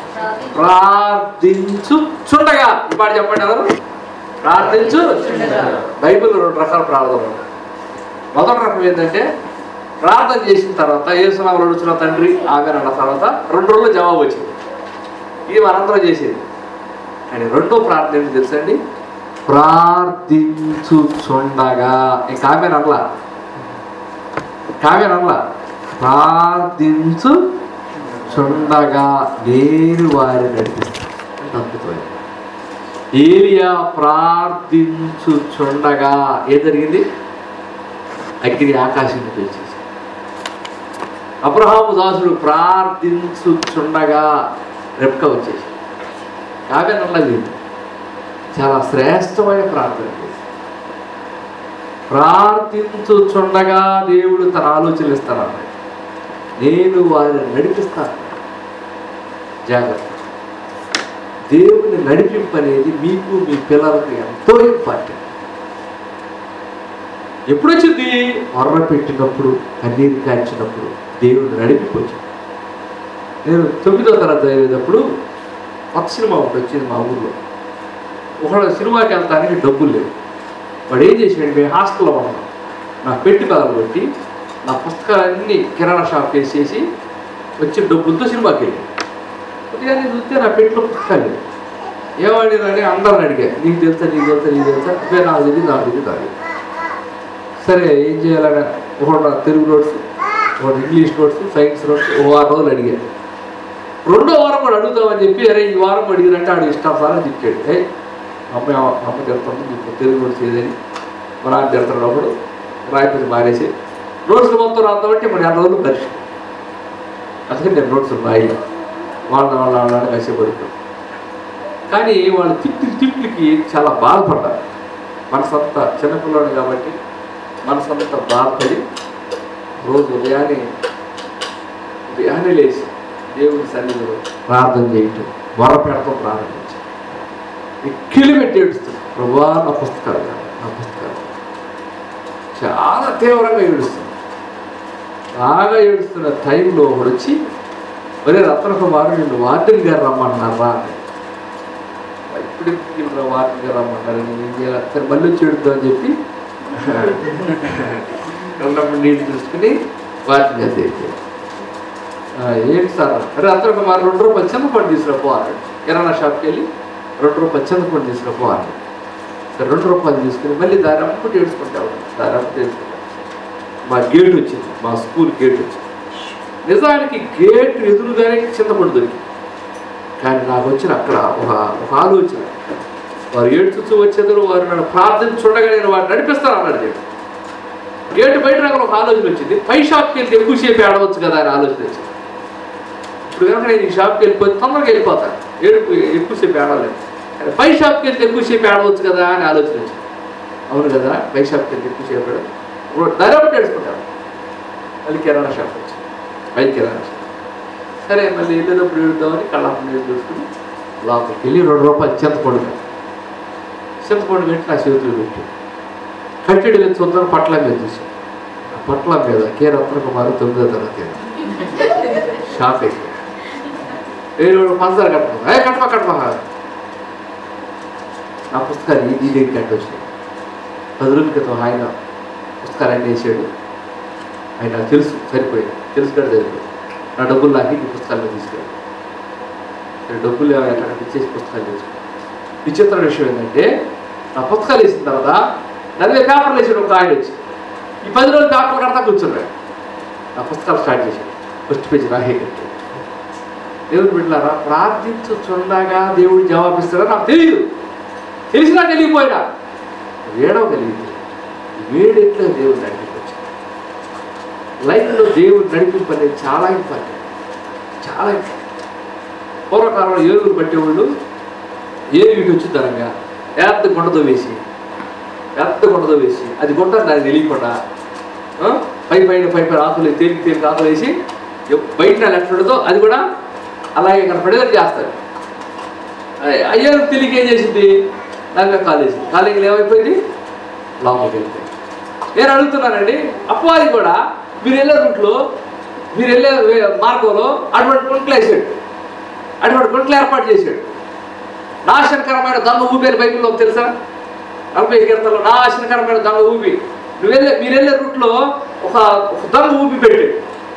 ప్రార్థించుచుండగా ఈ మాట చెప్పండి ఎవరు ప్రార్థించు బైబిల్ రెండు రకాల ప్రార్థనలు ఉన్నాయి. మొదటి రకం ఏంటంటే ప్రార్థన చేసిన తర్వాత ఏసునామలు అడుగుతున్న తండ్రి ఆమె అన్న తర్వాత రెండు రోజులు జవాబు వచ్చింది ఇది మనందరం చేసేది కానీ రెండో ప్రార్థన ఏంటి తెలుసండి ప్రార్థించుచుండగా ఇంకా ఆమె అనలా కావ్య అనలా ప్రార్థించు చుండగా నేను వారిని నడిపిస్తాను అంటే అద్భుతమైంది ఏలియా ప్రార్థించుచుండగా ఏం జరిగింది అగ్ని ఆకాశం నుంచి వచ్చేసి అబ్రహాము దాసుడు ప్రార్థించుచుండగా రెప్క వచ్చేసి కావ్య నల్లది చాలా శ్రేష్టమైన ప్రార్థన చేసి ప్రార్థించుచుండగా దేవుడు తన ఆలోచనలు ఇస్తాను నేను వారిని నడిపిస్తాను జాగ్రత్త దేవుని నడిపింపు అనేది మీకు మీ పిల్లలకు ఎంతో ఇంపార్టెంట్ ఎప్పుడు వచ్చింది మొర్ర పెట్టినప్పుడు కన్నీరు కాల్చినప్పుడు దేవుని నడిపింపు వచ్చింది నేను తొమ్మిదో తరగతి చదివేటప్పుడు కొత్త సినిమా ఒకటి వచ్చింది మా ఊర్లో ఒకడు సినిమాకి వెళ్తానికి డబ్బులు లేవు వాడు ఏం చేసాడు మేము హాస్టల్లో ఉన్నాం నా పెట్టి పదలు కొట్టి నా పుస్తకాలన్నీ కిరాణా షాప్ వేసేసి వచ్చిన డబ్బులతో సినిమాకి వెళ్ళాను ఉదయాన్నే చూస్తే నా పెట్టిలో పుస్తకాలు లేవు ఏమడిగాని అందరిని అడిగా నీకు తెలుసా నీకు తెలుసా నీకు తెలుసా అదే నాకు తెలియదు నాకు తెలియదు నాకు తెలియదు. సరే ఏం చేయాలని ఒకడు నా తెలుగు నోట్స్ ఒకటి ఇంగ్లీష్ నోట్స్ సైన్స్ నోట్స్ ఓ వారం రోజులు అడిగాను రెండో వారం కూడా అడుగుతామని చెప్పి అరే ఈ వారం అడిగినంటే ఆడు ఇష్టం సార్ అని చెప్పాడు ఏ అమ్మ అమ్మ తిడుతుంది నీకు తెలుగు నోట్స్ ఏదని మా నాన్న తిడుతున్నప్పుడు రాయిపోయి మానేసి నోట్స్ మొత్తం రాద్దామంటే ఇప్పుడు నెల రోజులు పరీక్ష అందుకని నేను నోట్స్ రాయి వాళ్ళ వాళ్ళ వాళ్ళని కష్టపడుతాం కానీ వాళ్ళు తిట్టి తిట్లకి చాలా బాధపడ్డారు మనసంతా చిన్నపిల్లడు కాబట్టి మనసంతా బాధపడి రోజు ఉదయాన్నే ఉదయాన్నే లేచి దేవుని సన్నిధిలో ప్రార్థన చేయటం మొర పెడతాం ప్రారంభించాను ఎక్కిలి పెట్టి ఏడుస్తుంది ప్రభా నా పుస్తకాలు కావాలి, నా పుస్తకాలు చాలా తీవ్రంగా ఏడుస్తుంది బాగా ఏడుస్తున్న టైంలో ఒకడు వచ్చి ఒరే రత్న కుమారు నిన్ను వార్డెన్ గారు రమ్మన్నారా అని ఇప్పుడు ఎందుకు వార్డెన్ గారు రమ్మన్నారు నేను ఏం చేయాలి సరే మళ్ళీ వచ్చి ఏడుద్దాం అని చెప్పి ఉన్నప్పుడు నీళ్ళు చూసుకుని వార్డెన్ గారు తెచ్చాడు ఆ, ఏంటి సార్ అరే అతను కుమార్ రెండు రూపాయలు చింతపండు తీసుకురాపో అన్నాడు కిరాణా షాప్కి వెళ్ళి రెండు రూపాయలు చింతపండు తీసుకురాపో అన్నాడు సరే రెండు రూపాయలు తీసుకుని మళ్ళీ దారి అప్పుడు ఏడ్చుకుంటావు దారి అప్పుడు ఏడ్చుకుంటావు మా గేట్ వచ్చింది మా స్కూల్ గేట్ వచ్చింది నిజానికి గేట్ ఎదురుగానే చింతపండు దొరికింది కానీ నాకు వచ్చిన అక్కడ ఒక ఒక ఆలోచన వారు ఏడ్చుతూ వచ్చేదారు వారు నన్ను ప్రార్థించుండగా నేను వారు నడిపిస్తాను అన్నాడు దేవుడు గేటు బయట నాకు ఒక ఆలోచన వచ్చింది పై షాప్కి వెళ్తే ఎక్కువసేపు ఆడవచ్చు కదా అని ఆలోచన వచ్చింది ఇప్పుడు కనుక నేను ఈ షాప్కి వెళ్ళిపోతే తొందరగా వెళ్ళిపోతాను ఏడుపు ఎక్కువసేపు ఆడలేదు కానీ పై షాప్కి వెళ్తే ఎక్కువసేపు ఆడవచ్చు కదా అని ఆలోచన వచ్చింది అవును కదా పై షాప్కి వెళ్తే ఎక్కువసేపు ఆడ ధరబట్టి ఏడుచుకుంటాను మళ్ళీ కిరాణా షాప్ వచ్చి పై కిరాణా షాప్ సరే మళ్ళీ వెళ్ళేటప్పుడు వెళ్దామని కళ్ళ నీళ్ళు చూసుకుని లోపలికి వెళ్ళి రెండు రూపాయలు చింతపండు కట్టు. చింతపండు పెట్టి నా చేతులు పెట్టి కట్టెడు మీద చూద్దాం పట్ల మీద చూసి ఆ పట్ల మీద కే రత్న కుమార్ తొమ్మిదో తరగతి షాప్ అయితే వేరే వాడు పంచదార కట్టమా ఏ కట్టమా కట్టమా నా పుస్తకాలు ఈ ఈ దగ్గర కట్టి వచ్చినాయి పది రోజుల క్రితం ఆయన పుస్తకాలు ఆయన వేసాడు ఆయన నాకు తెలుసు సరిపోయింది తెలుసు కూడా సరిపోయింది నా డబ్బులు లాగి ఈ పుస్తకాలు తీసుకెళ్ళి నేను డబ్బులు ఎక్కడ ఇచ్చేసి పుస్తకాలు తీసుకున్నాను విచిత్ర విషయం ఏంటంటే నా పుస్తకాలు వేసిన తర్వాత నలభై పేపర్లు వేసాడు ఒక ఆయన వచ్చి ఈ పది రోజులు పేపర్లు కడతా కూర్చున్నాడు నా పుస్తకాలు స్టార్ట్ చేశాడు ఫస్ట్ పేజ్ రాహే కట్టాడు దేవుడు బిడ్డలారా ప్రార్థించుచుండగా దేవుడు జవాబిస్తాడో నాకు తెలియదు తెలిసినా తెలియపోయినా వేడవ కలిగింది వేడెట్లో దేవుడు నడిపించవచ్చు లైఫ్లో దేవుడు నడిపింపు అనేది చాలా ఇంపార్టెంట్ చాలా ఇంపార్టెంట్ పూర్వకాలంలో ఏరుగురు పట్టేవాళ్ళు ఏరు ఇటు వచ్చిందనగా పెద్ద గుండతో వేసి పెద్ద గుండతో వేసి అది గుంట నాకు తెలియకుండా ఆ, పై పైన పై పైన ఆకులు తేలికి తేలికి ఆకులు వేసి ఎప్- బయట లెఫ్ట్ ఉండదో అది కూడా అలాగే కనపడేది చేస్తారు అయ్యో తెలియక ఏం చేసింది దానిలో కాలేసింది కాలేజీలో ఏమైపోయింది లోపలికి వెళ్ళిపోయింది నేను అడుగుతున్నానండి అపవాది కూడా మీరు వెళ్ళే రూట్లో మీరు వెళ్ళే వే- మార్గంలో అటువంటి గుంటలు వేసాడు అటువంటి గుంటలు ఏర్పాటు చేశాడు నాశనకరమైన దొంగ ఊపి అని బైబిల్లో తెలుసా నలభై కీర్తనలో నాశనకరమైన దొంగ ఊపి నువ్వు వెళ్ళే మీరు వెళ్ళే రూట్లో ఒక ఒక దొంగ ఊపి పెట్టాడు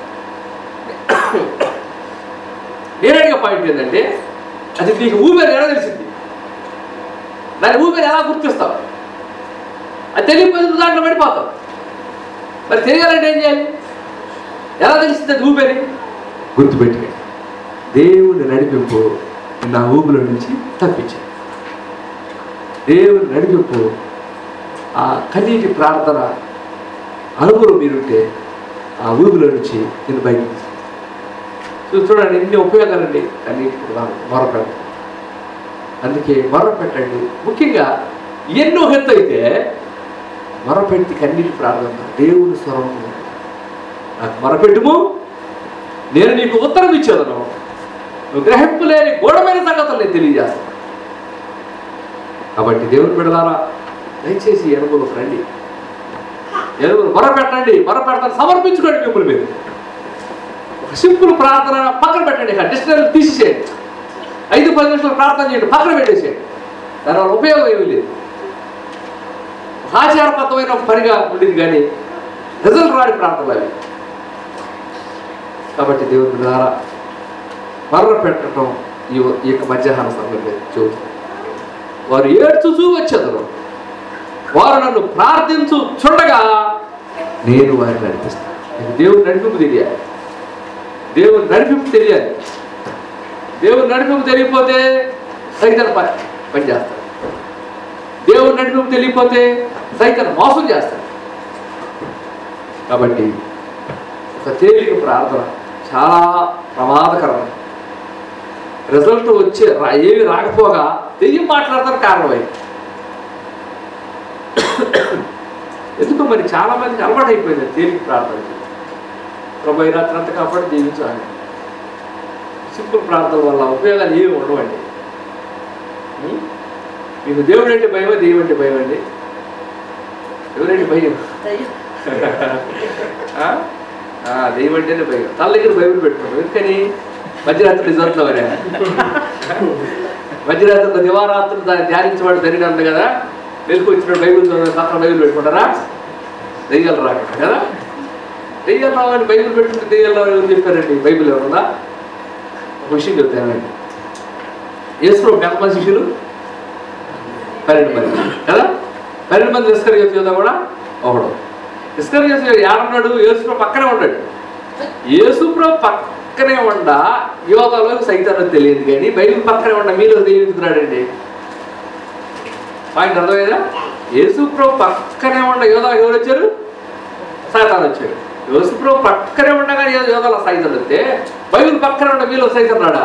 నేరడిగా పాయింట్ ఏంటంటే అది నీకు ఊపిరి ఎలా తెలిసింది దాని ఊపిరి ఎలా గుర్తిస్తావు అది తెలియకపోతే నువ్వు దాంట్లో పడిపోతావు మరి తెలియాలంటే ఏం చేయాలి ఎలా తెలిసింది అది ఊపిరి గుర్తుపెట్టుకోండి దేవుని నడిపింపు నా ఊపిలో నుంచి తప్పించింది దేవుని నడిపింపు ఆ కన్నీటి ప్రార్థన అనుభవం మీరుంటే ఆ ఊపిలో నుంచి నేను బయటకు తీస్తాను. చూ- చూడండి ఎన్ని ఉపయోగాలండి కన్నీటి మొరపెట్ట అందుకే మొరపెట్టండి ముఖ్యంగా ఎన్నో హెత్తు అయితే మొరపెట్టి కన్నీటి ప్రార్థన దేవుని స్వరం నాకు మొరపెట్టుము నేను నీకు ఉత్తరం ఇచ్చేదను నువ్వు గ్రహింపు లేని గూఢమైన సంగతులు నేను తెలియజేస్తాను కాబట్టి దేవుని బిడలారా దయచేసి ఈ అనుభవం రండి ఎరువులు మొరపెట్టండి మొరపెడతాను సమర్పించుకోండి మిమ్మల్ని మీరు ఒక సింపుల్ ప్రార్థన పక్కన పెట్టండి ఇక డిక్షనరీ తీసేసేయండి ఐదు పది నిమిషాలు ప్రార్థన చేయండి పక్కన పెట్టేసేయండి దానివల్ల ఉపయోగం ఏమీ లేదు ఒక ఆచారబద్ధమైన ఒక పనిగా ఉండేది కానీ రిజల్ట్ రాని ప్రార్థనలు అవి కాబట్టి దేవుని ద్వారా మర్ర పెట్టడం ఈ ఈ యొక్క మధ్యాహ్న సమయంలో చెబుతుంది వారు ఏడ్చుచూ వచ్చేదరు వారు నన్ను ప్రార్థించు చూడగా నేను వారిని నడిపిస్తాను నీకు దేవుని నడిపింపు తెలియాలి దేవుని నడిపింపు తెలియాలి దేవుని నడిపింపు తెలియకపోతే సైతం పని పని చేస్తాడు దేవుని నడిపింపు తెలియకపోతే సైతం మోసం చేస్తాడు కాబట్టి ఒక తేలిక ప్రార్థన చాలా ప్రమాదకరమైన రిజల్ట్ వచ్చే రా- ఏమి రాకపోగా దెయ్యం మాట్లాడతారు కారణమైంది ఎందుకు మరి చాలా మందికి అలవాటు అయిపోయింది తేలిక ప్రార్థన ప్రభు ఈ రాత్రి అంతా కాబట్టి జీవించాలి సింపుల్ ప్రార్థన వల్ల ఉపయోగాలు ఏమి ఉండవండి ఉం? మీకు దేవుడు అంటే భయమా దెయ్యం అంటే భయం అండి ఎవరంటే భయం ఆ? ఆ, దెయ్యం అంటేనే భయం తల దగ్గర బైబిల్ పెట్టుకోండి ఎందుకని మధ్యరాత్రి రిజర్ట్లో వరే మధ్యరాత్రి దివారాత్రులు దాన్ని ధ్యానించబడి జరిగి ఉంది కదా వెలుగు వచ్చిన బైబిల్ చదివి పక్కన బైబిల్ పెట్టుకుంటారా దెయ్యాలు రాకుండా కదా దెయ్యాలు రావని బైబిల్ పెట్టుకుంటే దెయ్యాలు రావని ఎవరు చెప్పారండి బైబిల్ ఏమన్నా ఒక విషయం చెప్తానండి యేసు ఎంతమంది శిష్యులు పన్నెండు మంది కదా పన్నెండు మంది ఇస్కర్ యోధ కూడా ఒకడు ఇస్కర్ యోధ ఏడన్నాడు యేసుప్రో పక్కనే ఉన్నాడు యేసుప్రో పక్కనే ఉండ యోధలో సైతానో తెలియదు కానీ బైబిల్ పక్కనే ఉండ మీలో దేవుతున్నాడండి పాయింట్ అర్థమైందా యేసుప్రో పక్కనే ఉండ యోధ ఎవరు వచ్చారు సైతాన్ వచ్చాడు యేసుప్రో పక్కనే ఉండగా యోధాల సైతాన్ వస్తే బైబిల్ పక్కనే ఉండ మీలో సైతాన్ రాడా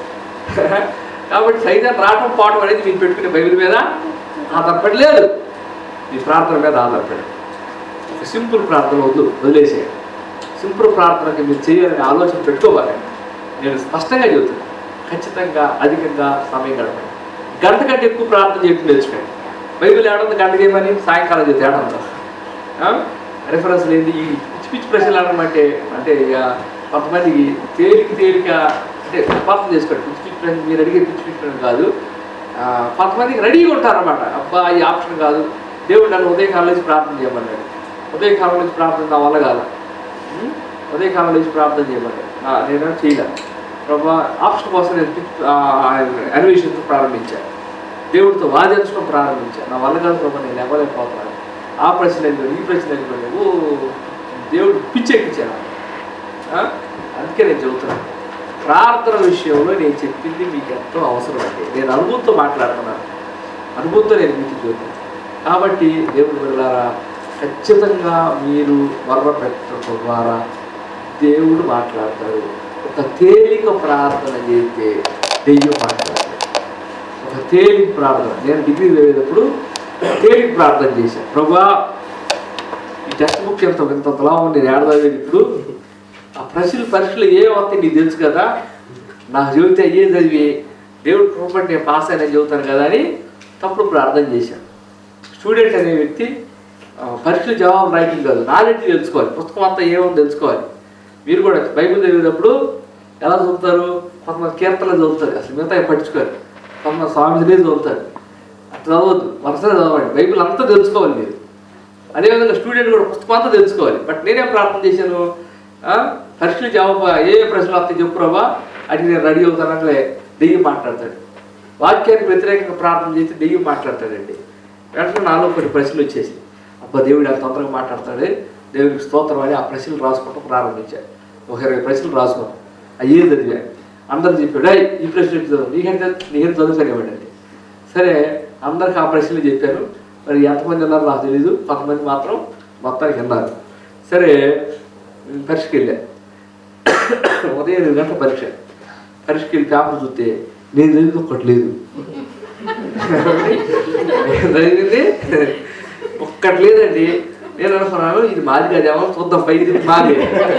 కాబట్టి సైతాన్ రావటం పోవటం అనేది మీరు పెట్టుకునే బైబిల్ మీద ఆధారపడి లేదు మీ ప్రార్థన మీద ఆధారపడి ఒక సింపుల్ ప్రార్థన వద్దు వదిలేసే సింపుల్ ప్రార్థనకి మీరు చేయాలని ఆలోచన పెట్టుకోవాలి నేను స్పష్టంగా చెబుతాను ఖచ్చితంగా అధికంగా సమయం గడపండి గంట కంటే ఎక్కువ ప్రార్థన చెప్పి నేర్చుకోండి బైబిల్ ఏడంది గంట చేయమని సాయంకాలం చెప్తే ఏడంతా రిఫరెన్స్ లేదు ఈ పిచ్చి పిచ్చి ప్రశ్నలు అనమంటే అంటే ఇక కొంతమందికి తేలిక తేలిక అంటే అపార్థం చేసుకోండి పిచ్చి పిచ్చి ప్రశ్న మీరు అడిగే పిచ్చి పిచ్చి ప్రశ్న కాదు ఆ, కొంతమందికి రెడీగా ఉంటారన్నమాట అబ్బా ఈ ఆప్షన్ కాదు దేవుడు నన్ను ఉదయకాలం నుంచి ప్రార్థన చేయమన్నాడు ఉదయకాలం నుంచి ప్రార్థన నా వల్ల కాదు ఉం? ఉదయకాలం నుంచి ప్రార్థన చేయమన్నాడు ఆ, నేను చేయలే ప్రభా ఆప్షన్ కోసం నేను పిచ్చి- ఆ, అన్వేషించడం ప్రారంభించాను దేవుడితో వాదించడం ప్రారంభించాను నా వల్ల కాదు ప్రభా నేను ఇవ్వలేకపోతున్నాను ఆ ప్రశ్న ఎందుకు ఈ ప్రశ్న ఎందుకు ఓ దేవుడు పిచ్చెక్కించాను ఆ? అందుకే నేను చెబుతున్నాను ప్రార్థన విషయంలో నేను చెప్పింది మీకు ఎంతో అవసరం అండి నేను అనుభవంతో మాట్లాడుతున్నాను అనుభవంతో నేను మీకు చూద్దాను కాబట్టి దేవుడు బిడ్డలారా ఖచ్చితంగా మీరు మర్ర పెట్టడం ద్వారా దేవుడు మాట్లాడతాడు ఒక తేలిక ప్రార్థన చేస్తే దెయ్యం మాట్లాడతాడు ఒక తేలిక ప్రార్థన నేను డిగ్రీ చదివేటప్పుడు తేలిక ప్రార్థన చేశాను ప్రభా ఈ టెక్స్ట్ బుక్ ఎంత ఇంతలా ఉంది నేను ఏడాది ఇప్పుడు ఆ ప్రశ్నలు పరీక్షలు ఏ వస్తాయి నీకు తెలుసు కదా నాకు చెబితే అయ్యే చదివి దేవుడు కృపటి నేను పాస్ అయినా చెబుతాను కదా అని తప్పుడు ప్రార్థన చేశాను స్టూడెంట్ అనే వ్యక్తి ఆ, పరీక్షలు జవాబు రైటింగ్ కాదు నాలెడ్జ్ తెలుసుకోవాలి పుస్తకం అంతా ఏముంది తెలుసుకోవాలి మీరు కూడా బైబిల్ చదివేటప్పుడు ఎలా చదువుతారు కొంతమంది కీర్తనలు చదువుతారు అసలు మిగతా పట్టించుకోరు కొంతమంది స్వామిజీలే చదువుతారు అట్లా చదవద్దు వరుసగా చదవండి బైబిల్ అంతా తెలుసుకోవాలి మీరు అదేవిధంగా స్టూడెంట్ కూడా పుస్తకం అంతా తెలుసుకోవాలి బట్ నేనేం ప్రార్థన చేశాను ఆ, పరీక్షలు జవాబు ఏ ఏ ప్రశ్నలు వస్తాయి చెప్పు ప్రభా అది నేను రెడీ అవుతానంటే దెయ్యం మాట్లాడతాడు వాక్యానికి వ్యతిరేకంగా ప్రార్థన చేసి దెయ్యం మాట్లాడతాడండి వెంటనే నాలో కొన్ని ప్రశ్నలు వచ్చేసి అబ్బా దేవుడు ఎంత తొందరగా మాట్లాడతాడు దేవుడికి స్తోత్రం అని ఆ ప్రశ్నలు రాసుకోవడం ప్రారంభించాడు ఒక ఇరవై ప్రశ్నలు రాసుకున్నాం అయ్యే చదివా అందరు చెప్పాడు "ఏయ్, ఈ ప్రశ్న ఎట్లా చదువు నీకంటే నీకంటే చదువుతానేవాడండి సరే అందరికి ఆ ప్రశ్నలు చెప్పాను మరి ఎంతమంది ఉన్నారో నాకు తెలీదు కొంతమంది మాత్రం మొత్తానికి విన్నారు సరే ఉమ్, పరీక్షకి వెళ్ళా ఉదయం ఎనిమిది గంటల పరీక్ష పరీక్షకి వెళ్ళి పేపర్ చూస్తే నేను చదివింది ఒక్కటి లేదు చదివింది ఒక్కటి లేదండి నేను అనుకున్నాను ఇది మాది కాదేమో చూద్దాం పైకి తిప్పి మాది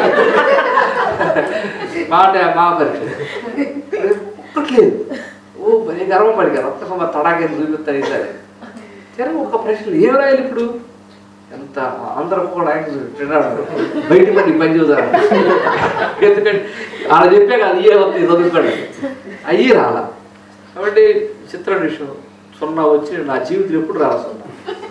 మాట మా పరీక్ష అరే, ఒక్కటి లేదు ఓ భలే గర్వం పడిగారు ఒక్క తడాకే చూపిస్తాను ఈసారి సరే ఒక ప్రశ్న ఏం రాయాలి ఇప్పుడు ఎంత అందరూ కూడా తిన్నాడు బయట పడి పని చూసారు ఎందుకంటే అలా చెప్పే కాదు అయ్యే వస్తుంది చదువుకోండి అయ్యి రాలా కాబట్టి చిత్ర విషయం సున్నా వచ్చి నా జీవితం ఎప్పుడు రాలా సున్నా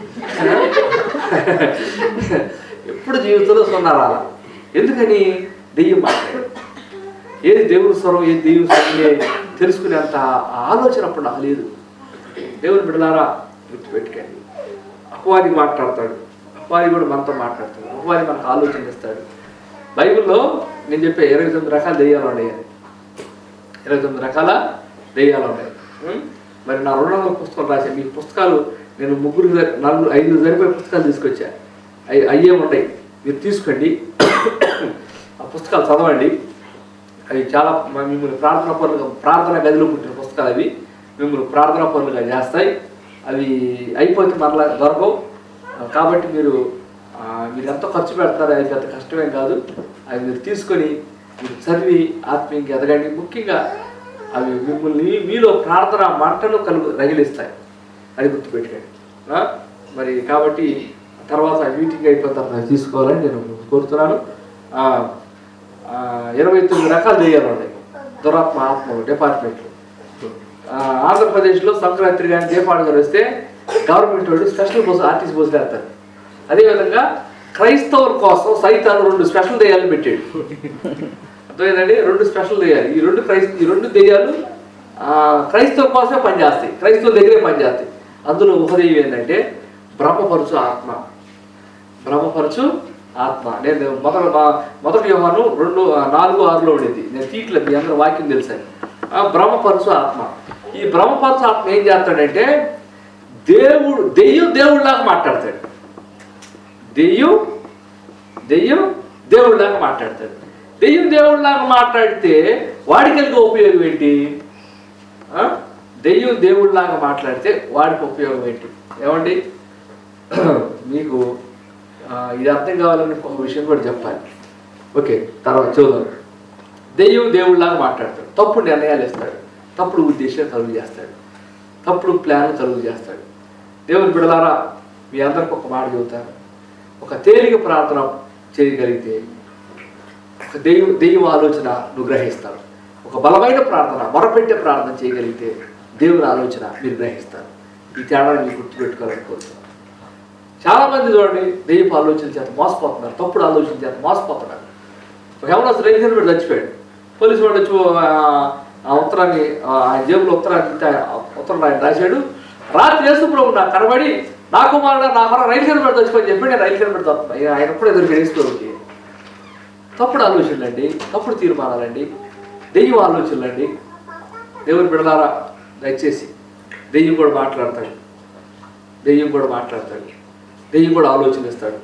ఎప్పుడు జీవితంలో సున్నా రాలా ఎందుకని దెయ్యం మాట్లాడు ఏది దేవుడి స్వరం ఏది దేవుడి స్వరం తెలుసుకునేంత ఆలోచన అప్పుడు నాకు లేదు దేవుని బిడ్డలారా గుర్తుపెట్టుకోండి అపవాది మాట్లాడతాడు అపవాది కూడా మనతో మాట్లాడతాడు అపవాది మనకు ఆలోచన ఇస్తాడు బైబిల్లో నేను చెప్పే ఇరవై తొమ్మిది రకాల దెయ్యాలు ఉన్నాయి అని. ఇరవై తొమ్మిది రకాల దెయ్యాలు ఉన్నాయి ఉం? మరి నా రెండు వందల పుస్తకాలు రాశాను మీ పుస్తకాలు నేను ముగ్గురు నలుగురు ఐదు సరిపోయే పుస్తకాలు తీసుకొచ్చా అవి అయ్యే ఉంటాయి మీరు తీసుకోండి ఆ పుస్తకాలు చదవండి అవి చాలా మ- మిమ్మల్ని ప్రార్థన పనులుగా ప్రార్థన గదిలో పుట్టిన పుస్తకాలు అవి మిమ్మల్ని ప్రార్థన పనులుగా చేస్తాయి అవి అయిపోతే మరలా దొరకవు ఆ, కాబట్టి మీరు ఆ, మీరు ఎంత ఖర్చు పెడతారో అది పెద్ద కష్టమేం కాదు అవి మీరు తీసుకొని మీరు చదివి ఆత్మీయంగా ఎదగండి ముఖ్యంగా అవి మిమ్మల్ని మీలో ప్రార్థన మంటను కలుగు రగిలిస్తాయి అది గుర్తుపెట్టుకోండి ఆ? మరి కాబట్టి తర్వాత మీటింగ్ అయిపోయిన తర్వాత అది తీసుకోవాలని నేను కోరుతున్నాను ఆ, ఆ, ఇరవై తొమ్మిది రకాలు చేయాలి ఉన్నాయి దురాత్మ ఆత్మ డిపార్ట్మెంట్లు ఆ, ఆంధ్రప్రదేశ్లో సంక్రాంతి కానీ దీపావళి గారు వస్తే గవర్నమెంట్ వాడు స్పెషల్ బస్సు ఆర్టీసీ బస్సులు వేస్తారు అదేవిధంగా క్రైస్తవుల కోసం సైతాను రెండు స్పెషల్ దెయ్యాలు పెట్టాడు అర్థమైందండి రెండు స్పెషల్ దెయ్యాలు ఈ రెండు క్రైస్త ఈ రెండు దెయ్యాలు ఆ, క్రైస్తవుల కోసమే పనిచేస్తాయి క్రైస్తవుల దగ్గరే పనిచేస్తాయి అందులో ఒక దెయ్యం ఏంటంటే బ్రహ్మపరుచు ఆత్మ బ్రహ్మపరచు ఆత్మ నేను మొదటి మా- మొదటి వ్యవహారం రెండు ఆ, నాలుగు ఆరులో ఉండేది నేను తీట్ల మీ అందరూ వాక్యం తెలుసాను ఆ బ్రహ్మపరచు ఆత్మ ఈ బ్రహ్మపరచు ఆత్మ ఏం చేస్తాడంటే దేవుడు దెయ్యం దేవుడిలాగా మాట్లాడతాడు దెయ్యం దెయ్యం దేవుడిలాగా మాట్లాడతాడు దెయ్యం దేవుడిలాగా మాట్లాడితే వాడికి కలిగే ఉపయోగం ఏంటి ఆ? దెయ్యం దేవుడిలాగా మాట్లాడితే వాడికి ఉపయోగం ఏంటి ఏమండి మీకు ఆ, ఇది అర్థం కావాలని ఒక విషయం కూడా చెప్పాలి ఓకే తర్వాత చూద్దాం దెయ్యం దేవుడిలాగా మాట్లాడతాడు తప్పుడు నిర్ణయాలు ఇస్తాడు తప్పుడు ఉద్దేశాలు కలుగు చేస్తాడు తప్పుడు ప్లాన్ కలుగు చేస్తాడు దేవుని బిడలారా మీ అందరికి ఒక మాట చెబుతాను ఒక తేలిక ప్రార్థన చేయగలిగితే ఒక దెయ్యం దెయ్యం ఆలోచన నువ్వు గ్రహిస్తావు ఒక బలమైన ప్రార్థన మొరపెట్టే ప్రార్థన చేయగలిగితే దేవుని ఆలోచన మీరు గ్రహిస్తారు ఈ తేడాన్ని మీరు గుర్తుపెట్టుకోవాలని కోరుతున్నాను చాలా మంది చూడండి దెయ్యపు ఆలోచన చేత మోసపోతున్నారు తప్పుడు ఆలోచన చేత మోసపోతున్నారు ఒక ఎవరో రైలు పెట్టి చచ్చిపోయాడు పోలీసు వాడు వచ్చి ఆ, ఆ ఉత్తరాన్ని ఆ, ఆయన జేబులో ఉత్తరాన్ని తీస్తే ఆ ఉత్తరం ఆయన రాశాడు రాత్రి వేస్తుప్పుడు నాకు కనబడి నా కుమారుడు నా కొర రైలు కింద పెట్టి చచ్చిపోయి చెప్పి నేను రైలు కింద పెడతాను ఆయన ఎప్పుడు ఎదురు వేసుకోవాలి తప్పుడు ఆలోచనలండి తప్పుడు తీర్మానాలండి దెయ్యం ఆలోచనలండి దేవుని బిడలారా దయచేసి దెయ్యం కూడా మాట్లాడతాడు దెయ్యం కూడా మాట్లాడతాడు దెయ్యం కూడా ఆలోచనిస్తాడు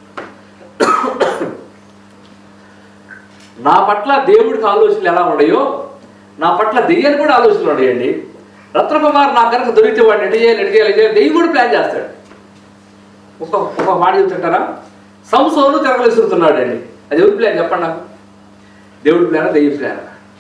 నా పట్ల దేవుడికి ఆలోచనలు ఎలా ఉన్నాయో నా పట్ల దెయ్యానికి కూడా ఆలోచనలు ఉన్నాయండి రత్నకుమార్ నా కనుక దొరికితే వాడిని ఎటు చేయాలి ఎటు చేయాలి ఎటు చేయాలి దెయ్యం కూడా ప్లాన్ చేస్తాడు ఒక ఒక మాట చెప్తుంటారా సంసోను తిరగలేసురుతున్నాడు అండి అది ఎవరి ప్లాన్ చెప్పండి నాకు దేవుడి ప్లాన్ దెయ్యం ప్లాన్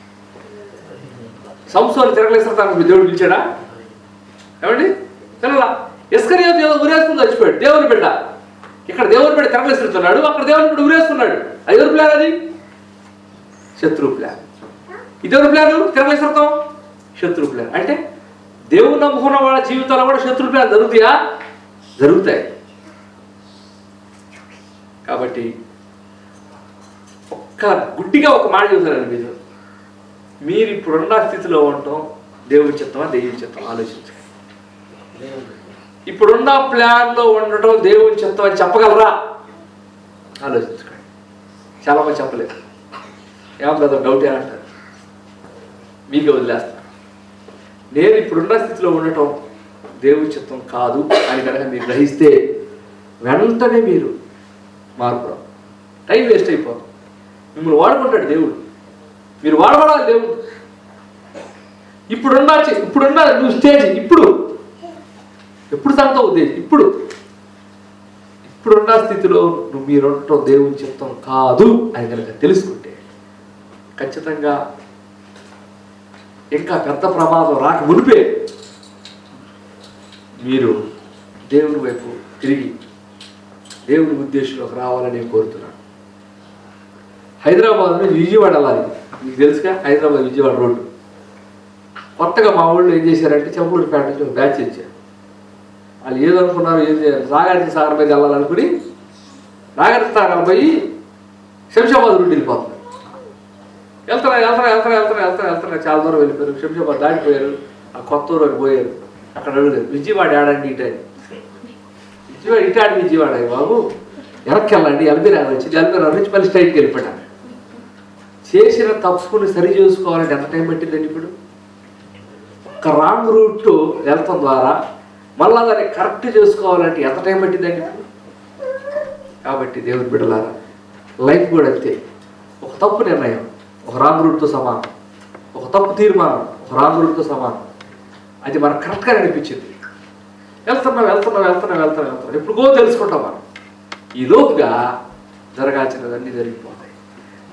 సంసోను తిరగలేసురుతాను మీ దేవుడు పిలిచాడా ఏమండి పిల్లల ఇస్కరియోతు ఏదో ఉరేసుకుని చచ్చిపోయాడు దేవుని బిడ్డ ఇక్కడ దేవుని బిడ్డ తిరగలేసురుతున్నాడు అక్కడ దేవుని బిడ్డ ఉరేసుకున్నాడు అది ఎవరి ప్లాన్ అది శత్రు ప్లాన్ ఇదెవరి ప్లాన్ తిరగలేసురుతాం శత్రు ప్లాన్ అంటే దేవుని నమ్ముకున్న వాళ్ళ జీవితాల్లో కూడా శత్రు ప్లాన్ జరుగుతాయా జరుగుతాయి కాబట్టి ఒక్క గుడ్డిగా ఒక మాట చూసారండి మీరు మీరు ఇప్పుడున్న స్థితిలో ఉండటం దేవుడి చిత్తమా దేవుడి చిత్తం ఆలోచించండి ఇప్పుడున్న ప్లాన్లో ఉండటం దేవుని చిత్తం అని చెప్పగలరా ఆలోచించుకోండి చాలా మంది చెప్పలేదు ఏమో కదా డౌట్ అంటారు మీకే వదిలేస్తాను నేను ఇప్పుడున్న స్థితిలో ఉండటం దేవుని చిత్తం కాదు అని కనుక మీరు గ్రహిస్తే వెంటనే మీరు మార్పు రావు. టైం వేస్ట్ అయిపోతుంది మిమ్మల్ని వాడుకుంటాడు దేవుడు మీరు వాడబడాలి దేవుడు ఇప్పుడున్న చి- ఇప్పుడున్న నువ్వు స్టేజ్ ఇప్పుడు ఎప్పుడు సంగతో ఉద్దేశం ఇప్పుడు ఇప్పుడున్న స్థితిలో నువ్వు మీరు ఉండటం దేవుని చిత్తం కాదు అని కనుక తెలుసుకుంటే ఖచ్చితంగా ఇంకా పెద్ద ప్రమాదం రాక మునిపే మీరు దేవుని వైపు తిరిగి దేవుని ఉద్దేశంలోకి రావాలని నేను కోరుతున్నాను హైదరాబాద్ నుంచి విజయవాడ వెళ్ళాలి మీకు తెలుసుగా హైదరాబాద్ విజయవాడ రోడ్డు కొత్తగా మా ఊళ్ళో ఏం చేశారంటే చెంపూరుపేట నుంచి ఒక బ్యాచ్ ఇచ్చారు వాళ్ళు ఏదనుకున్నారు ఏం చేయాలి నాగార్జున సాగర్ మీద వెళ్ళాలనుకుని నాగార్జున సాగర్ పోయి శంషాబాద్ రూట్ వెళ్ళిపోతున్నారు వెళ్తారా వెళ్తారా వెళ్తారా వెళ్తారా వెళ్తారా వెళ్తారా చాలా దూరం వెళ్ళిపోయారు శంషాబాద్ దాటిపోయారు ఆ కొత్త ఊరు పోయారు అక్కడ అడుగుతారు విజయవాడ ఆడండి ఇటు అని విజయవాడ ఇటు ఆడి విజయవాడ అయ్య బాబు వెనక్కి వెళ్ళండి ఎల్బీరా వచ్చి ఎల్బీరా నుంచి మళ్ళీ స్ట్రైట్కి వెళ్ళిపోయాను చేసిన తప్పుని సరి చేసుకోవాలంటే ఎంత టైం పట్టిందండి ఇప్పుడు ఒక రాంగ్ రూట్ వెళ్తాం ద్వారా మళ్ళా దాన్ని కరెక్ట్ చేసుకోవాలంటే ఎంత టైం పట్టిందండి ఇప్పుడు కాబట్టి దేవుని బిడ్డలారా లైఫ్ కూడా అంతే ఒక తప్పు నిర్ణయం ఒక రాంగ్ రూట్తో సమానం ఒక తప్పు తీర్మానం ఒక రాంగ్ రూట్తో సమానం అది మనకు కరెక్ట్గా అనిపించింది వెళ్తున్నాం వెళ్తున్నాం వెళ్తున్నాం వెళ్తున్నాం వెళ్తున్నాం ఎప్పుడుగో తెలుసుకుంటాం మనం ఈ లోపుగా జరగాల్సినవన్నీ జరిగిపోతాయి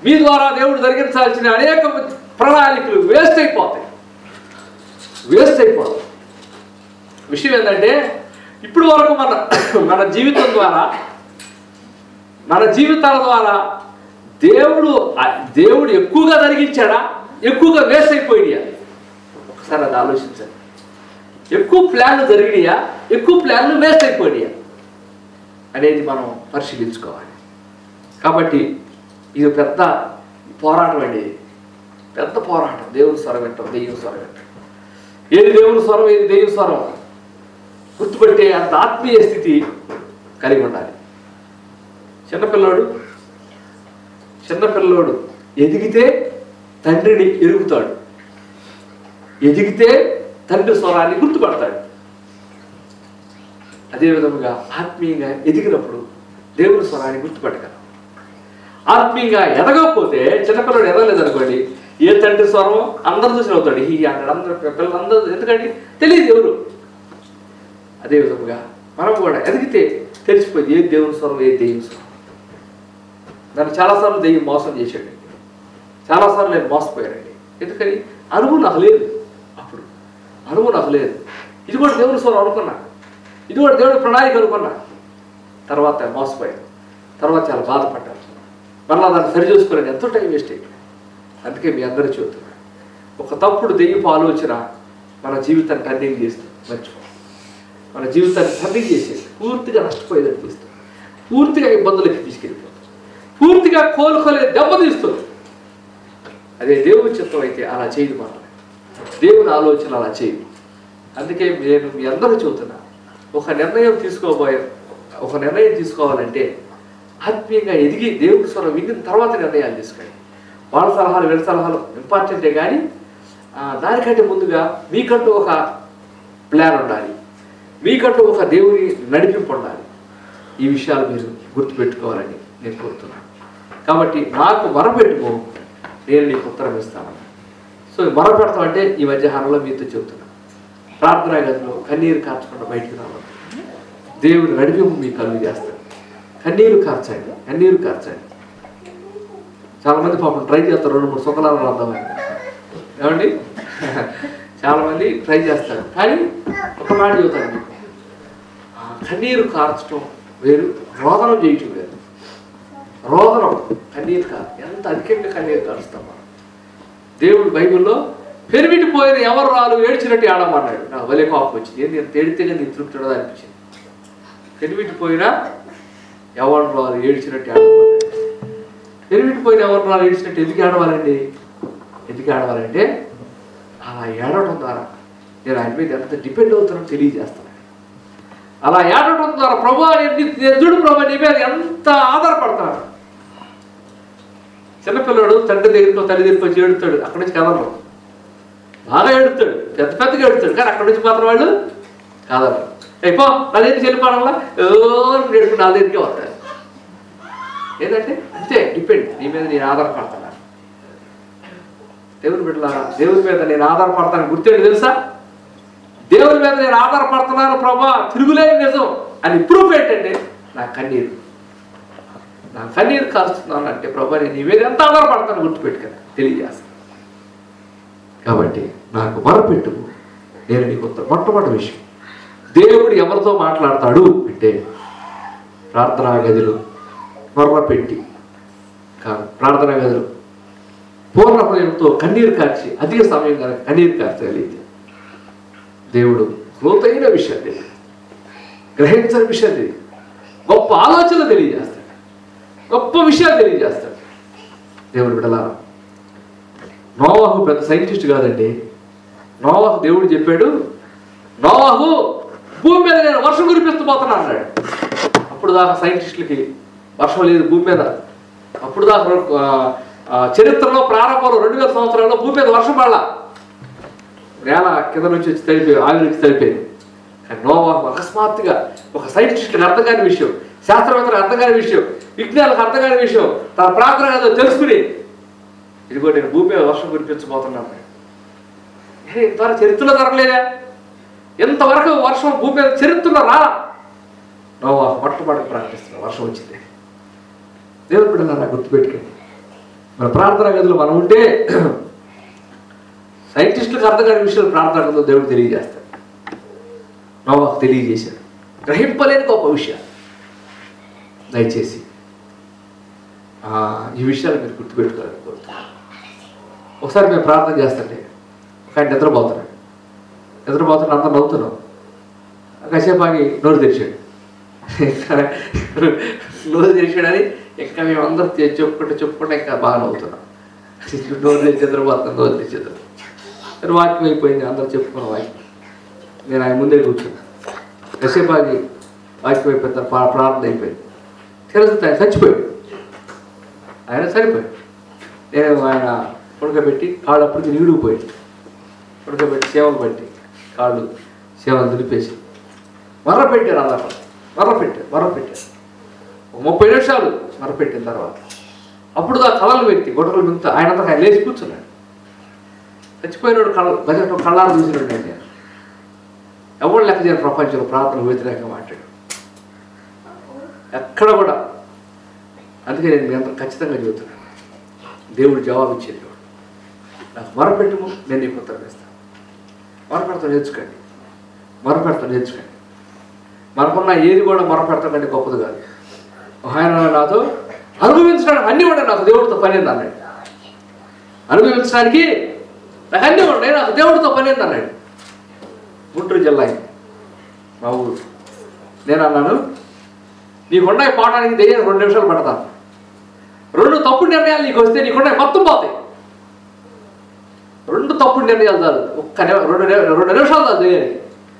మీ ద్వారా దేవుడు జరిగించాల్సిన అనేక ప్రణాళికలు వేస్ట్ అయిపోతాయి వేస్ట్ అయిపోతాయి విషయం ఏంటంటే ఇప్పుడు వరకు మన మన జీవితం ద్వారా మన జీవితాల ద్వారా దేవుడు దేవుడు ఎక్కువగా జరిగించాడా ఎక్కువగా వేస్ట్ అయిపోయినాయా ఒకసారి అది ఆలోచించండి ఎక్కువ ప్లాన్లు జరిగినాయా ఎక్కువ ప్లాన్లు వేస్ట్ అయిపోయినాయా అనేది మనం పరిశీలించుకోవాలి కాబట్టి ఇది పెద్ద పోరాటం అండి పెద్ద పోరాటం దేవుని స్వరం వింటాం దెయ్యం స్వరం వింటాం ఏది దేవుని స్వరం ఏది దెయ్యం స్వరం గుర్తుపెట్టే అంత ఆత్మీయ స్థితి కలిగి ఉండాలి చిన్నపిల్లోడు చిన్నపిల్లోడు ఎదిగితే తండ్రిని ఎరుగుతాడు ఎదిగితే తండ్రి స్వరాన్ని గుర్తుపడతాడు అదే విధముగా ఆత్మీయంగా ఎదిగినప్పుడు దేవుని స్వరాన్ని గుర్తుపట్టగలం ఆత్మీయంగా ఎదగకపోతే చిన్నపిల్లడు ఎదగలేదు అనుకోండి ఏ తండ్రి స్వరం అందరు చూసి అవుతాడు ఈ అంటాడు అందరు పిల్లలందరూ ఎందుకండి తెలియదు ఎవరు అదే విధముగా మనం కూడా ఎదిగితే తెలిసిపోయింది ఏ దేవుని స్వరం ఏ దేవుని స్వరం నన్ను చాలాసార్లు దెయ్యం మోసం చేశాడు చాలాసార్లు నేను మోసపోయానండి ఎందుకని అనుభవం నాకు లేదు అప్పుడు అనుభవం నాకు లేదు ఇది కూడా దేవుని స్వరం అనుకున్నా ఇది కూడా దేవుడి ప్రణాళిక అనుకున్నా తర్వాత మోసపోయాను తర్వాత చాలా బాధపడ్డాను మరలా దాన్ని సరి చూసుకోలేదు ఎంతో టైం వేస్ట్ అయింది అందుకే మీ అందరూ చెబుతున్నా ఒక తప్పుడు దెయ్యపు ఆలోచన మన జీవితాన్ని టర్నింగ్ చేస్తుంది మర్చిపో మన జీవితాన్ని టర్నింగ్ చేసేది పూర్తిగా నష్టపోయేదని తీస్తుంది పూర్తిగా ఇబ్బందులకి తీసుకెళ్ళిపోతుంది పూర్తిగా కోలుకోలే దెబ్బతీస్తుంది అదే దేవుని చిత్తం అయితే అలా చేయదు మనం దేవుని ఆలోచన అలా చేయదు అందుకే నేను మీ అందరూ చెబుతున్నా ఒక నిర్ణయం తీసుకోబోయే ఒక నిర్ణయం తీసుకోవాలంటే ఆత్మీయంగా ఎదిగి దేవుడి స్వరం విన్న తర్వాత నిర్ణయాలు తీసుకోండి వాళ్ళ సలహాలు వీళ్ళ సలహాలు ఇంపార్టెంటే కానీ ఆ, దానికంటే ముందుగా మీకంటూ ఒక ప్లాన్ ఉండాలి మీకంటూ ఒక దేవుని నడిపింపు ఉండాలి ఈ విషయాలు మీరు గుర్తుపెట్టుకోవాలని నేను కోరుతున్నాను కాబట్టి నాకు మొరపెట్టుకో నేను నీకు ఉత్తరం ఇస్తాను సో మొరపెడతాం అంటే ఈ మధ్యాహ్నంలో మీతో చెబుతున్నా ప్రార్థనా గదిలో కన్నీరు కార్చకుండా బయటికి రావాలి దేవుడు నడిపింపు మీకు కలుగు చేస్తాడు కన్నీరు కార్చండి కన్నీరు కార్చండి చాలా మంది పాపం ట్రై చేస్తారు రెండు మూడు సుఖలాలు రాద్దామని ఏమండి చాలా మంది ట్రై చేస్తారు కానీ ఒక మాట చెబుతాను మీకు ఆ కన్నీరు కార్చడం వేరు రోదనం చేయటం వేరు రోదనం కన్నీరు కాదు ఎంత అధికంగా కన్నీరు కారుస్తాం మనం దేవుడు బైబిల్లో పెరిమిటి పోయిన ఎవరు రాలు ఏడ్చినట్టు ఏడమన్నాడు నాకు భలే కోపం వచ్చింది ఏంది ఎంత ఏడితే నీ తృప్తి ఉండదు అనిపించింది పెరిమిటి పోయినా ఎవరు రాలు ఏడ్చినట్టు ఏడమన్నాడు పెరిమిటి పోయిన ఎవరు రాలు ఏడ్చినట్టు ఎందుకు ఏడవాలండి ఎందుకు ఏడవాలంటే అలా ఏడవడం ద్వారా నేను ఆయన మీద ఎంత డిపెండ్ అవుతానో తెలియజేస్తాను అలా ఏడవడం ద్వారా ప్రభు ఎదుడు ప్రభు నీ మీద ఎంత ఆధారపడతాను చిన్నపిల్లడు తండ్రి దగ్గరికి తల్లి దగ్గరికి వచ్చి ఏడుతాడు అక్కడి నుంచి కదలరు బాగా ఏడుతాడు పెద్ద పెద్దగా ఏడుతాడు కానీ అక్కడి నుంచి మాత్రం వాళ్ళు కాదలరు అయిపో నా దగ్గరికి వెళ్ళిపోవడంలో ఏడుపు నా దగ్గరికి వస్తాడు ఏంటంటే అంతే డిపెండ్ నీ మీద నేను ఆధారపడతాను దేవుని బిడ్డలారా దేవుని మీద నేను ఆధారపడతాను గుర్తేంటి తెలుసా దేవుని మీద నేను ఆధారపడుతున్నాను ప్రభా తిరుగులేని నిజం అని ప్రూఫ్ ఏంటంటే నా కన్నీరు నా కన్నీరు కారుస్తున్నాను అంటే ప్రభా నేను నీ మీద ఎంత ఆధారపడతాను గుర్తుపెట్టుకుని తెలియజేస్తాను కాబట్టి నాకు మొరపెట్టు నేను నీకు ఉత్తరం మొట్టమొదటి విషయం దేవుడు ఎవరితో మాట్లాడతాడు అంటే ప్రార్థనా గదిలో మొర్రపెట్టి కాదు ప్రార్థనా గదిలో పూర్ణ హృదయంతో కన్నీరు కార్చి అధిక సమయం కనుక కన్నీరు కార్చగలిగితే దేవుడు లోతైన విషయం తెలియదు గ్రహించని విషయం తెలియదు గొప్ప ఆలోచనలు తెలియజేస్తాడు గొప్ప విషయాలు తెలియజేస్తాడు దేవుడు బిడలారా నోవాహు పెద్ద సైంటిస్ట్ కాదండి నోవాహు దేవుడు చెప్పాడు నోవాహు భూమి మీద నేను వర్షం కురిపిస్తూ పోతున్నా అన్నాడు అప్పుడు దాకా సైంటిస్టులకి వర్షం లేదు భూమి మీద అప్పుడు దాకా ఆ, ఆ, చరిత్రలో ప్రారంభంలో రెండు వేల సంవత్సరాల్లో భూమి మీద వర్షం పడలా నేల కింద నుంచి వచ్చి తడిపోయి ఆవిరి నుంచి తడిపోయింది కానీ నోవాహు అకస్మాత్తుగా ఒక సైంటిస్టులకు అర్థం కాని విషయం శాస్త్రవేత్తలకు అర్థం కాని విషయం విజ్ఞానులకు అర్థం కాని విషయం తన ప్రార్థన ఏదో తెలుసుకుని ఇదిగో నేను భూమి మీద వర్షం కురిపించబోతున్నాను ఏ, ఇంతవరకు చరిత్రలో జరగలేదా ఎంతవరకు వర్షం భూమి మీద చరిత్రలో రాలా నోవా మొట్టమొదటి ప్రార్థిస్తున్నా వర్షం వచ్చింది దేవుడు బిడ్డలారా గుర్తుపెట్టుకోండి మన ప్రార్థనా గదిలో మనం ఉంటే సైంటిస్టులకు అర్థం కాని విషయాలు ప్రార్థనా గదిలో దేవుడు తెలియజేస్తాడు నోవాకు తెలియజేశాడు గ్రహింపలేని గొప్ప విషయాలు దయచేసి ఆ, ఈ విషయాలు మీరు గుర్తుపెట్టుకోవాలని కోరుతున్నాను ఒకసారి మేము ప్రార్థన చేస్తుంటే ఒక ఆయన నిద్రపోతున్నాడు నిద్రపోతున్నా అందరూ నవ్వుతున్నాం కాసేపు ఆగి నోరు తెరిచాడు నోరు తెరిచాడని ఇంకా మేము అందరం తె- చెప్పుకుంటూ చెప్పుకుంటే ఇంకా బాగా నవ్వుతున్నాం నోరు తెచ్చి నిద్రపోతున్నాం నోరు తెచ్చి నిద్ర. సరే వాక్యం అయిపోయింది అందరూ చెప్పుకున్న వాక్యం నేను ఆయన ముందే కూర్చున్నా కాసేపు ఆగి వాక్యం అయిపోయిన తర్వాత ప్రా- ప్రార్థన అయిపోయింది తెలుసు ఆయన చచ్చిపోయాడు ఆయన సరిపోయాడు నేను ఆయన ఉడకబెట్టి కాళ్ళు అప్పటికి నీడుకుపోయాడు ఉడకబెట్టి సేవలు పెట్టి కాళ్ళు సేవలు దులిపేసి మర్ర పెట్టారు అందరూ మర్ర పెట్టారు మర్ర పెట్టారు ఒక ముప్పై నిమిషాలు మర్ర పెట్టిన తర్వాత అప్పుడు ఆ కళలు వ్యక్తి గొడవలు మిగతా ఆయన అంతా ఆయన లేచి కూర్చున్నాడు చచ్చిపోయినాడు కళ గజ కళ్ళారు చూసినాడు నేను ఎవరు లెక్క చేయరు ప్రపంచంలో ప్రార్థన వ్యతిరేకంగా మాట్లాడు ఎక్కడ కూడా అందుకే నేను మీ అందరూ ఖచ్చితంగా చెబుతున్నాను దేవుడు జవాబు ఇచ్చేది దేవుడు నాకు మొరపెట్టుము నేను నీకు ఉత్తరం ఇస్తాను మొరపెడతా నేర్చుకోండి మొరపెడతా నేర్చుకోండి మనకున్న ఏది కూడా మొరపెడతాం కంటే గొప్పది కాదు ఆయన నాతో అనుభవించడానికి అన్నీ కూడా నాకు దేవుడితో పని ఉంది అన్నాడు అనుభవించడానికి నాకు అన్నీ ఉన్నాయి నాకు దేవుడితో పని ఉంది అన్నాడు గుంటూరు జిల్లా ఇది. మా ఊరు నేను అన్నాను నీకున్న పోవడానికి దెయ్యం రెండు నిమిషాలు పడతాను రెండు తప్పుడు నిర్ణయాలు నీకు వస్తే నీకున్న మొత్తం పోతాయి రెండు తప్పుడు నిర్ణయాలు చాలు ఒక్క ని- రెండు ని- రెండు నిమిషాలు చాలు దెయ్యానికి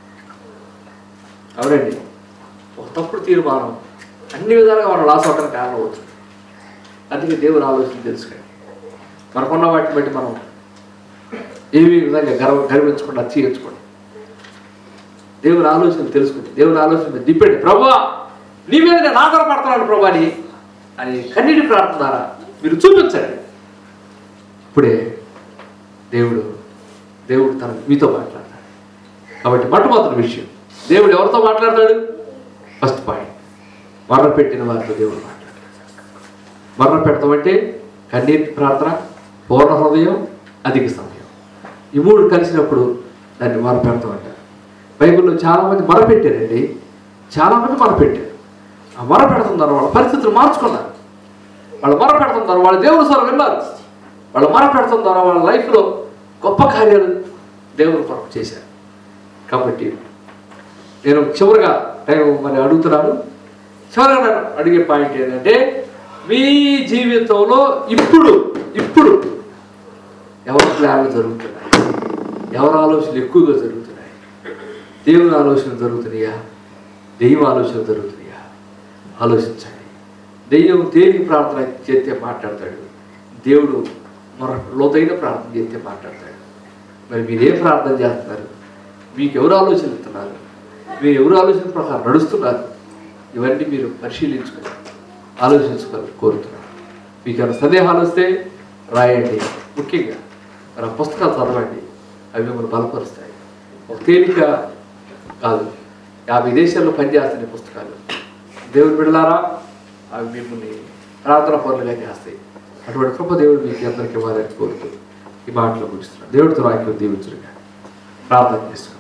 అవునండి ఒక తప్పుడు తీర్మానం అన్ని విధాలుగా మనం లాస్ అవడానికి కారణం అవుతుంది అందుకే దేవుని ఆలోచన తెలుసుకోండి మనకున్న వాటిని బట్టి మనం ఏవి విధంగా గర్వ గర్వించకుండా అచ్చయించుకోండి దేవుని ఆలోచన తెలుసుకుని దేవుని ఆలోచన మీద డిపెండ్ ప్రభా నీ మీద నేను ఆధారపడుతున్నాను ప్రభా అని అని కన్నీటి ప్రార్థన ద్వారా మీరు చూపించండి ఇప్పుడే దేవుడు దేవుడు తన మీతో మాట్లాడతాడు కాబట్టి మొట్టమొదటి విషయం దేవుడు ఎవరితో మాట్లాడతాడు ఫస్ట్ పాయింట్ మర్ర పెట్టిన వారితో దేవుడు మాట్లాడతాడు మర్ర పెడతామంటే కన్నీటి ప్రార్థన పూర్ణ హృదయం అధిక సమయం ఈ మూడు కలిసినప్పుడు దాన్ని మర పెడతామంటారు బైబిల్లో చాలామంది మొరపెట్టారండి చాలామంది మొరపెట్టారు ఆ మొర పెడుతున్నారు వాళ్ళ పరిస్థితులు మార్చుకున్నారు వాళ్ళు మొర పెడుతున్నారు వాళ్ళ దేవుని స్వరం విన్నారు వాళ్ళు మొర పెడుతున్నారు వాళ్ళ లైఫ్లో గొప్ప కార్యాలు దేవుని కొరకు చేశారు కాబట్టి నేను చివరిగా నేను మరి అడుగుతున్నాను చివరిగా నేను అడిగే పాయింట్ ఏంటంటే మీ జీవితంలో ఇప్పుడు ఇప్పుడు ఎవరి ప్లాన్లు జరుగుతున్నాయి ఎవరి ఆలోచనలు ఎక్కువగా జరుగుతున్నాయి దేవుని ఆలోచనలు జరుగుతున్నాయా దెయ్యం ఆలోచన జరుగుతున్నాయా ఆలోచించండి దెయ్యం దేనికి ప్రార్థన చేస్తే మాట్లాడతాడు దేవుడు మరొక లోతైన ప్రార్థన చేస్తే మాట్లాడతాడు మరి మీరు ఏ ప్రార్థన చేస్తున్నారు మీకు ఎవరు ఆలోచన ఇస్తున్నారు మీరు ఎవరు ఆలోచన ప్రకారం నడుస్తున్నారు ఇవన్నీ మీరు పరిశీలించుకొని ఆలోచించుకోవాలి కోరుతున్నాను మీకు ఏమైనా సందేహాలు వస్తే రాయండి ముఖ్యంగా మరి ఆ పుస్తకాలు చదవండి అవి మిమ్మల్ని బలపరుస్తాయి ఒక తేలిక కాదు యాభై దేశాల్లో పనిచేస్తున్న పుస్తకాలు దేవుని బిడలారా అవి మిమ్మల్ని ప్రార్థన పనులుగా చేస్తాయి అటువంటి కృప దేవుడు మీకు అందరికి ఇవ్వాలని కోరుతూ ఈ మాటలు ముగిస్తున్నాను దేవుడితో వాక్యం దీవించుడుగా ప్రార్థన చేస్తున్నాను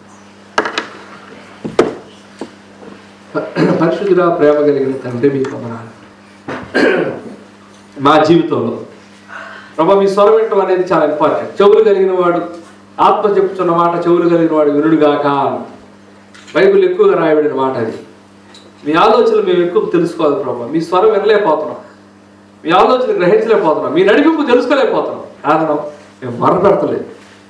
పరిశుద్ధుడా ప్రేమ కలిగిన తండ్రి మీ వందనాలు మా జీవితంలో ప్రభా మీ స్వరం వినటం అనేది చాలా ఇంపార్టెంట్ చెవులు కలిగిన వాడు ఆత్మ చెప్పుతున్న మాట చెవులు కలిగిన వాడు వినుడుగాక బైబిల్ ఎక్కువగా రాయబడిన మాట అది మీ ఆలోచనలు మేము ఎక్కువ తెలుసుకోవాలి ప్రభా మీ స్వరం వినలేకపోతున్నాం మీ ఆలోచన గ్రహించలేకపోతున్నాం మీ నడిపింపు తెలుసుకోలేకపోతున్నాం కారణం మేము మర్ర పెడతలేదు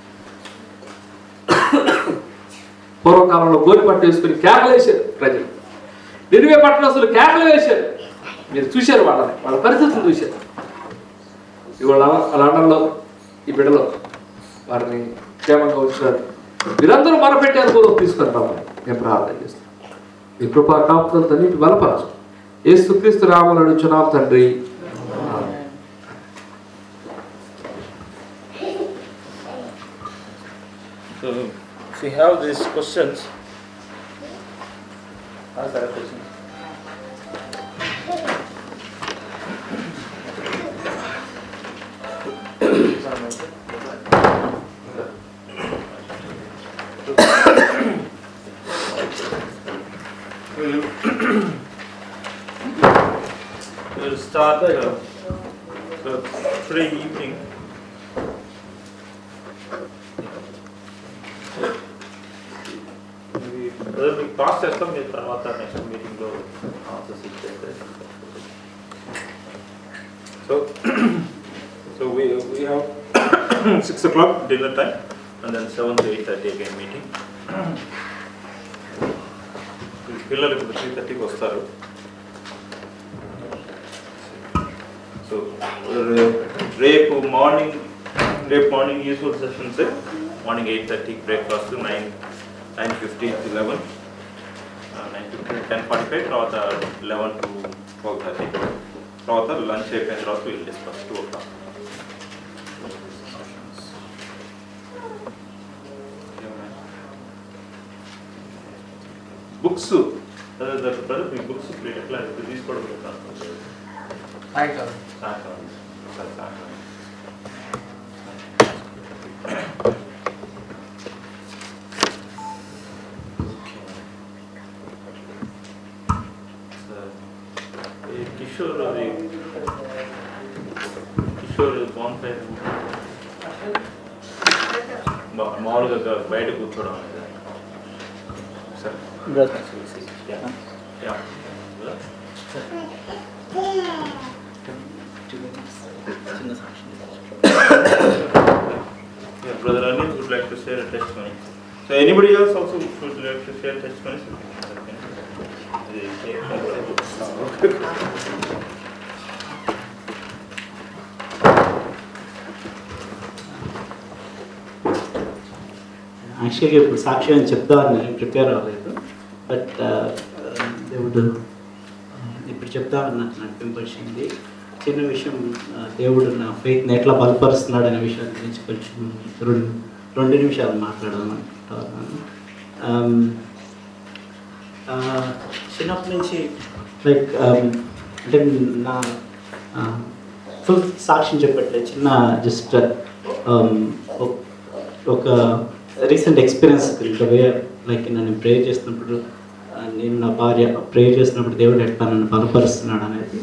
పూర్వకాలంలో గోరి పట్టు వేసుకుని కేకలు వేశారు ప్రజలు నిరువే పట్టణస్తులు కేకలు వేశారు మీరు చూశారు వాళ్ళని వాళ్ళ పరిస్థితులు చూశారు ఇవాళ లండన్లో ఈ బిడ్డలో వారిని క్షేమంగా ఉంచారు మీరందరూ మొరపెట్టి అనుభవం తీసుకొని రావాలి నేను ప్రార్థన చేస్తాను మీ కృపా కాపుదలతో నీటి బలపరచు ఏసు క్రీస్తు రాములు అడుచున్నాం తండ్రి ఆమేన్. So if you have these questions, ask our questions. we'll start. Uh, so today evening. Brother మీకు పాస్ చేస్తాం మీరు తర్వాత నెక్స్ట్ మీటింగ్లో ఆన్సర్స్ ఇచ్చేస్తే so so we we have six o'clock dinner time and then seven to eight thirty again meeting పిల్లలు ఇప్పుడు three థర్టీకి వస్తారు సో రేపు మార్నింగ్ రేపు morning useful sessions morning eight thirty breakfast nine nine fifteen to eleven nine fifteen ten forty five తర్వాత eleven to twelve thirty తర్వాత lunch అయిపోయిన తర్వాత వీళ్ళు డిస్కస్ టూ ఓ క్లాక్ బుక్స్ బ్రదర్ మీ బుక్స్ ఎట్లా తీసుకోవడం సాయంకాలం సాయంకాలం సరే సాయంకాలం ఈ కిషోర్ అది కిషోర్ బాగుంటాయి మామూలుగా బయట కూర్చోవడం అనేది సరే yeah Yeah, brother Anil would like to share a testimony. So anybody else also would like to share testimony? యాక్చువల్గా ఇప్పుడు సాక్ష్యం అని చెప్దామని నేను ప్రిపేర్ అవ్వలేదు బట్ దేవుడు ఆ, ఇప్పుడు చెప్దామని నాకు నడిపింపచ్చింది చిన్న విషయం ఆ, దేవుడు నా ఫెయిత్ని ఎట్లా బలపరుస్తున్నాడు అనే విషయం గురించి కొంచెం రెండు రెండు నిమిషాలు మాట్లాడాలనుకుంటున్నాను ఆమ్, ఆ, చిన్నప్పటి నుంచి లైక్ అంటే నా ఫుల్ సాక్ష్యం చెప్పట్లేదు చిన్న జస్ట్ ఒక రీసెంట్ ఎక్స్పీరియన్స్ లైక్ నన్ను ప్రే చేసినప్పుడు ఆ, నేను నా భార్య ప్రే చేసినప్పుడు దేవుడు ఎట్లా నన్ను బలపరుస్తున్నాడు అనేది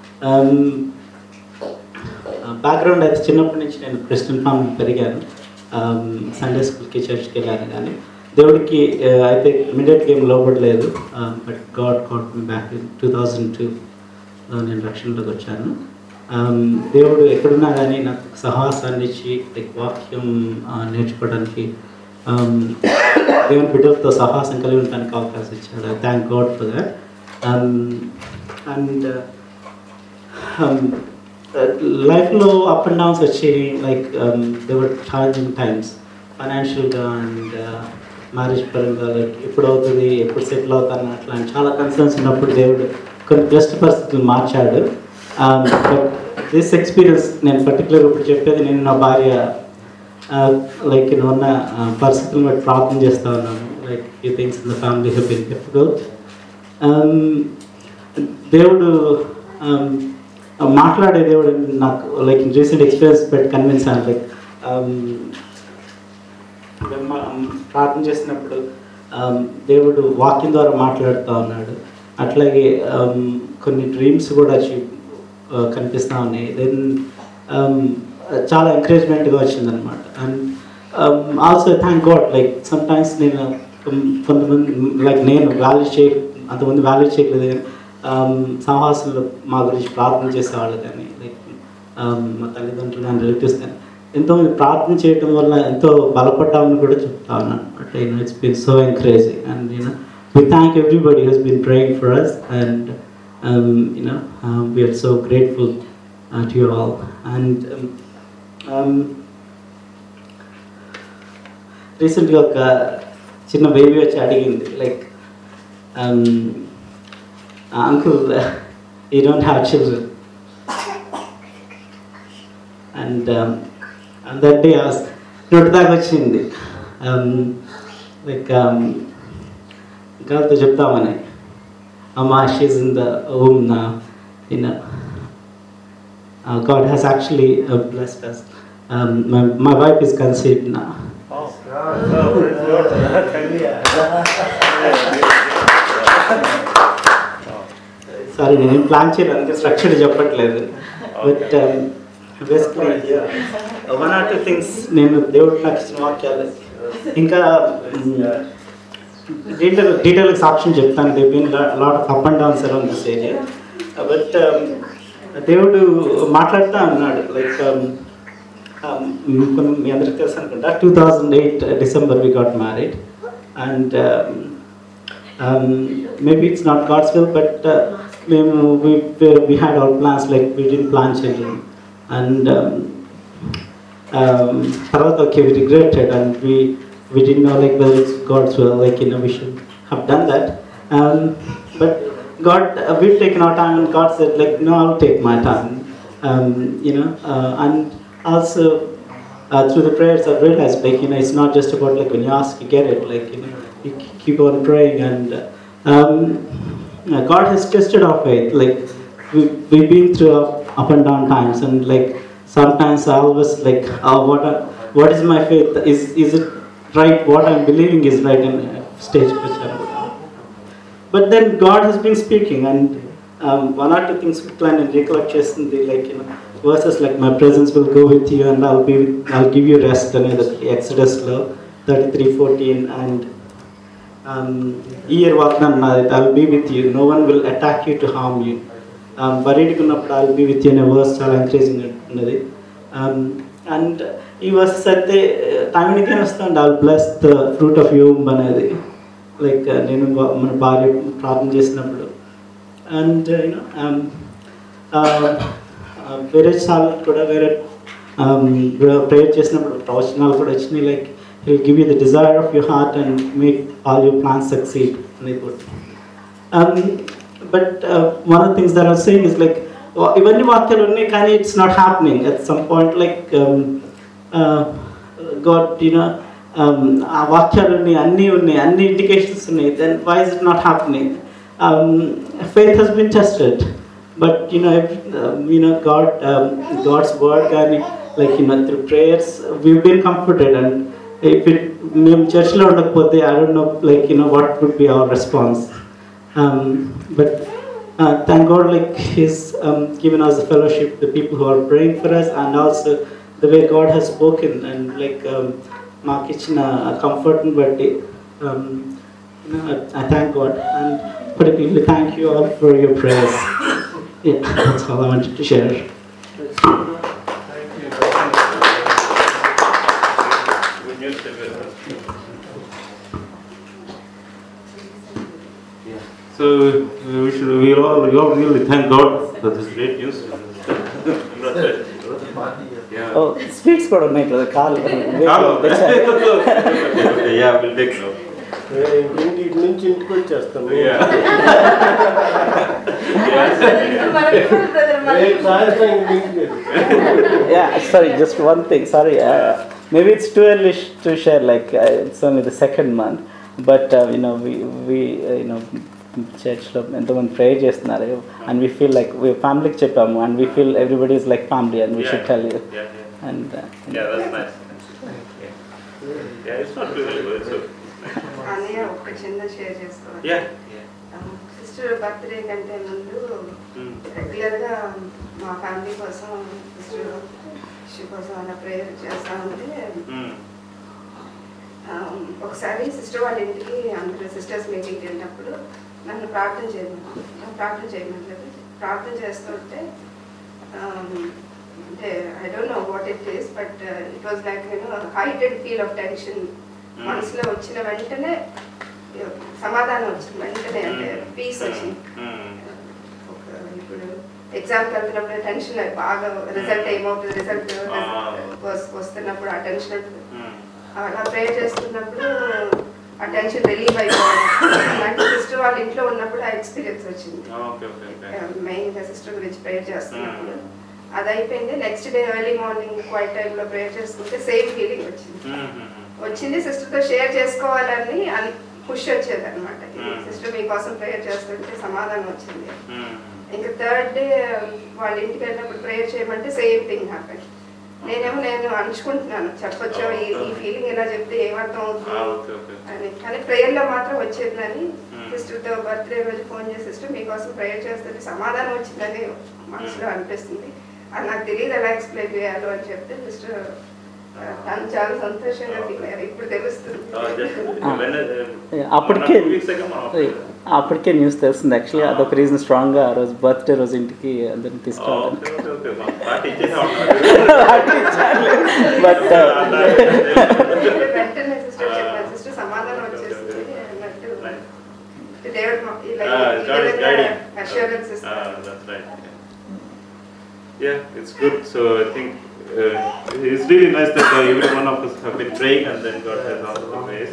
బ్యాక్గ్రౌండ్ అయితే చిన్నప్పటి నుంచి నేను క్రిస్టియన్ ఫ్యామిలీ పెరిగాను సండే స్కూల్కి చర్చ్కి వెళ్ళాను కానీ దేవుడికి ఆ, అయితే ఇమీడియట్గా ఏం లోపడలేదు but God God back two thousand టూలో నేను రక్షణలోకి వచ్చాను Um, దేవుడు ఎక్కడున్నా కానీ నాకు సహాసాన్ని ఇచ్చి లైక్ వాక్యం ఆ, నేర్చుకోవడానికి um, దేవుని బిడ్డలతో సహాసం కలిగి ఉండడానికి అవకాశం ఇచ్చాడు thank God for that and లైఫ్లో అప్ అండ్ డౌన్స్ వచ్చి లైక్ దేవర్ ఛాలెంజింగ్ టైమ్స్ ఫైనాన్షియల్గా అండ్ మ్యారేజ్ పరంగా లైక్ ఎప్పుడు అవుతుంది ఎప్పుడు సెటిల్ అవుతాను అట్లా చాలా కన్సర్న్స్ ఉన్నప్పుడు దేవుడు కొన్ని క్లిష్ట పరిస్థితులు మార్చాడు దిస్ ఎక్స్పీరియన్స్ నేను పర్టికులర్గా ఇప్పుడు చెప్పేది నేను నా భార్య లైక్ నేను ఉన్న uh, పరిస్థితులను బట్టి ప్రార్థన చేస్తూ ఉన్నాను లైక్ ఈ things in the family have been difficult దేవుడు um, మాట్లాడే దేవుడు నాకు లైక్ రీసెంట్ ఎక్స్పీరియన్స్ పెట్టి కన్విన్స్ అయ్యాను లైక్ ప్రార్థన చేసినప్పుడు um, దేవుడు వాక్యం ద్వారా మాట్లాడుతూ ఉన్నాడు అట్లాగే um, కొన్ని డ్రీమ్స్ కూడా వచ్చి uh, కనిపిస్తూ ఉన్నాయి దెన్ చాలా ఎంకరేజ్మెంట్గా వచ్చిందనమాట and also thank God like sometimes నేను um, కొంతమంది లైక్ నేను వాల్యూ చేయ అంతమంది వాల్యూ చేయలేదు కానీ um, సహవాసులు మా గురించి ప్రార్థన చేసేవాళ్ళు కానీ లైక్ మా తల్లిదండ్రులు కానీ రిలేటివ్స్ కానీ ఎంతో ప్రార్థన చేయటం వల్ల ఎంతో బలపడ్డామని కూడా చెప్తా ఉన్నాను but you know it's been so encouraging and you know we thank everybody has been praying for us and you know we are so grateful to you all and రీసెంట్గా ఒక చిన్న బేబీ వచ్చి అడిగింది like uncle you don't have children and and that day నోటి దాకా వచ్చింది like గర్ల్తో చెప్తామని అమ్మా షీజ్ ఇన్ ద హోమ్ నా in God has actually blessed us um, my, my wife is conceived now sorry నేనేం ప్లాన్ చేయలేదు అందుకే స్ట్రక్చర్ చెప్పట్లేదు but basically one or two things నేను దేవుడు నాకు ఇచ్చిన వాక్యాలు ఇంకా డీటెయిల్ డీటెయిల్గా సాక్ష్యం చెప్తాను they been lot of up and downs around this area but దేవుడు మాట్లాడుతూ అన్నాడు లైక్ కొన్ని మీ అందరికి తెలుసు అనుకుంటా two thousand eight December we got married and maybe it's not God's will but మేము we had our plans like we did plan children and తర్వాత okay we regretted and we we did know like well it's God's will like in we should have done that but God, uh, we've taken our time, and God said, like, no, I'll take my time. Um, you know, uh, and also uh, through the prayers, I've realized, like, you know, it's not just about like when you ask, you get it. Like, you know, you k- keep on praying, and um, uh, God has tested our faith. Like, we, we've been through up, up and down times, and like sometimes I always like, oh, what, are- what is my faith? Is is it right? What I'm believing is right in uh, stage which I'm but then God has been speaking, and um, one or two things we plan and recollect చేస్తుంది like you know verses like my presence will go with you and I'll be with, I'll give you rest అనేది Exodus లో thirty three fourteen and ఈ year వాగ్దానం నాది I'll be with you no one will attack you to harm you వరీడ్కి ఉన్నప్పుడు I'll be with you అనే verse చాలా encouraging ఉన్నది అండ్ ఈ వర్సెస్ అయితే టైం again వస్తుంది I'll bless the fruit of womb అనేది లైక్ నేను వా- మన భార్య ప్రార్థన చేసినప్పుడు అండ్ యూనో వేరే చాలా కూడా వేరే ప్రేయర్ చేసినప్పుడు ప్రవచనాలు కూడా వచ్చినాయి like will give you the desire of your heart and make all your plans succeed అనేది కూడా but one of things there are saying is like ఇవన్నీ వాక్యాలు ఉన్నాయి కానీ it's not happening at some point like God you know ఆ వాక్యాలు ఉన్నాయి అన్నీ ఉన్నాయి అన్ని ఇండికేషన్స్ ఉన్నాయి then why is it not happening faith has been tested but you know you know God God's word కానీ like you know through prayers we been comforted and if it మేము చర్చ్లో ఉండకపోతే I don't know like you know what would be our response Um, but uh, thank God, like He's um, given us the fellowship, the people who are praying for us, and also the way God has spoken, and like um, Mark Kitchen, uh, comfort and birthday. Um, you know, I, I thank God, and particularly thank you all for your prayers. Yeah, that's all I wanted to share. Good news to everyone. So we should we all we all really thank God for this great news. Congratulations. Yeah. Oh, sweets కూడా ఉన్నాయి కదా కాలు Hello. yeah, we'll take note. ఇంటి ఇటు నుంచి ఇంటికి వచ్చేస్తాను Yeah. రేపు సాయంత్రం ఇంటికి yeah sorry just one thing sorry uh, maybe it's too early sh- to share like uh, it's only the second month but uh, you know we we uh, you know చర్చ్లో ఎంతోమంది prayer చేస్తున్నారు and we feel like we ఫ్యామిలీకి చెప్పాము and we feel everybody is like family and we should tell you Yeah, yeah. And Yeah, that's nice. Yeah. Yeah, it's not too early, but it's okay. అన్నయ్య ఒక చిన్న share చేసుకోవాలి Yeah. Yeah. Sister birthday కంటే ముందు Mm. రెగ్యులర్గా మా family కోసం sister issue కోసం అలా ప్రేయర్ చేస్తా ఉంటే Mm. ఆ, ఒకసారి సిస్టర్ వాళ్ళ ఇంటికి అందరూ సిస్టర్స్ మీటింగ్కి వెళ్ళినప్పుడు నన్ను ప్రార్థన చేయమని నన్ను ప్రార్థన చేయమని ప్రార్థన చేస్తుంటే um, అంటే I don't know what it is but it was like you know హైటెడ్ ఫీల్ ఆఫ్ టెన్షన్ మనసులో వచ్చిన వెంటనే uh, సమాధానం వచ్చింది వెంటనే అంటే పీస్ వచ్చింది Mm. ఒక ఇప్పుడు ఎగ్జామ్కి వెళ్తున్నప్పుడు టెన్షన్ బాగా రిజల్ట్ ఏమవుతుంది రిజల్ట్ Ah. వస్తున్నప్పుడు ఆ టెన్షన్ Mm. అలా ప్రే చేస్తున్నప్పుడు ఆ టెన్షన్ రిలీవ్ అయిపోవడం నాకు సిస్టర్ వాళ్ళ ఇంట్లో ఉన్నప్పుడు ఆ ఎక్స్పీరియన్స్ వచ్చింది Okay, okay, okay. మెయిన్గా సిస్టర్ గురించి ప్రేయర్ చేస్తున్నప్పుడు అది అయిపోయింది next day early morning quiet టైంలో ప్రేయర్ చేసుకుంటే సేమ్ ఫీలింగ్ వచ్చింది Mm, mm, వచ్చింది సిస్టర్తో షేర్ చేసుకోవాలని అని పుష్ వచ్చేది అనమాట Hmm. సిస్టర్ మీకోసం ప్రేయర్ చేస్తుంటే సమాధానం వచ్చింది mm. ఇంకా థర్డ్ డే వాళ్ళ ఇంటికి వెళ్ళినప్పుడు ప్రేయర్ చేయమంటే సేమ్ థింగ్ హ్యాపెన్ నేనేమో నేను అణుచుకుంటున్నాను చెప్పొచ్చు ఈ ఈ ఫీలింగ్ ఇలా చెప్తే ఏమర్థం అవుతుంది ఓకే ఓకే అని కానీ ప్రేయర్లో మాత్రం వచ్చిందని Hmm. సిస్టర్తో బర్త్డే రోజు ఫోన్ చేసి సిస్టర్ మీకోసం ప్రేయర్ చేస్తుంటే సమాధానం వచ్చిందని మనసులో అనిపిస్తుంది అది నాకు తెలియదు ఎలా ఎక్స్ప్లెయిన్ చేయాలో అని చెప్తే సిస్టర్ తను చాలా సంతోషంగా ఫీల్ అయ్యారు ఇప్పుడు తెలుస్తుంది అప్పటికే వీక్స్ అగా మనం అప్పటికే న్యూస్ తెలుస్తుంది యాక్చువల్లీ అదొక రీజన్ స్ట్రాంగ్గా ఆ రోజు బర్త్డే రోజు ఇంటికి అందరిని తీసుకెళ్ళాను ఓకే ఓకే ఓకే మా పార్టీ ఇచ్చేసా ఉన్నారు బట్ వెంటనే సిస్టర్ చెప్పారు సిస్టర్ సమాధానం వచ్చేస్తుంది అన్నట్టు దేవుడు మా- ఇలా Ah, ఈ God is విధంగా guiding. assurance Ah, ఇస్తారు that's right. Yeah, it's good. So I think uh, it's really nice that uh, every one of us have been praying and then God has answered the ways.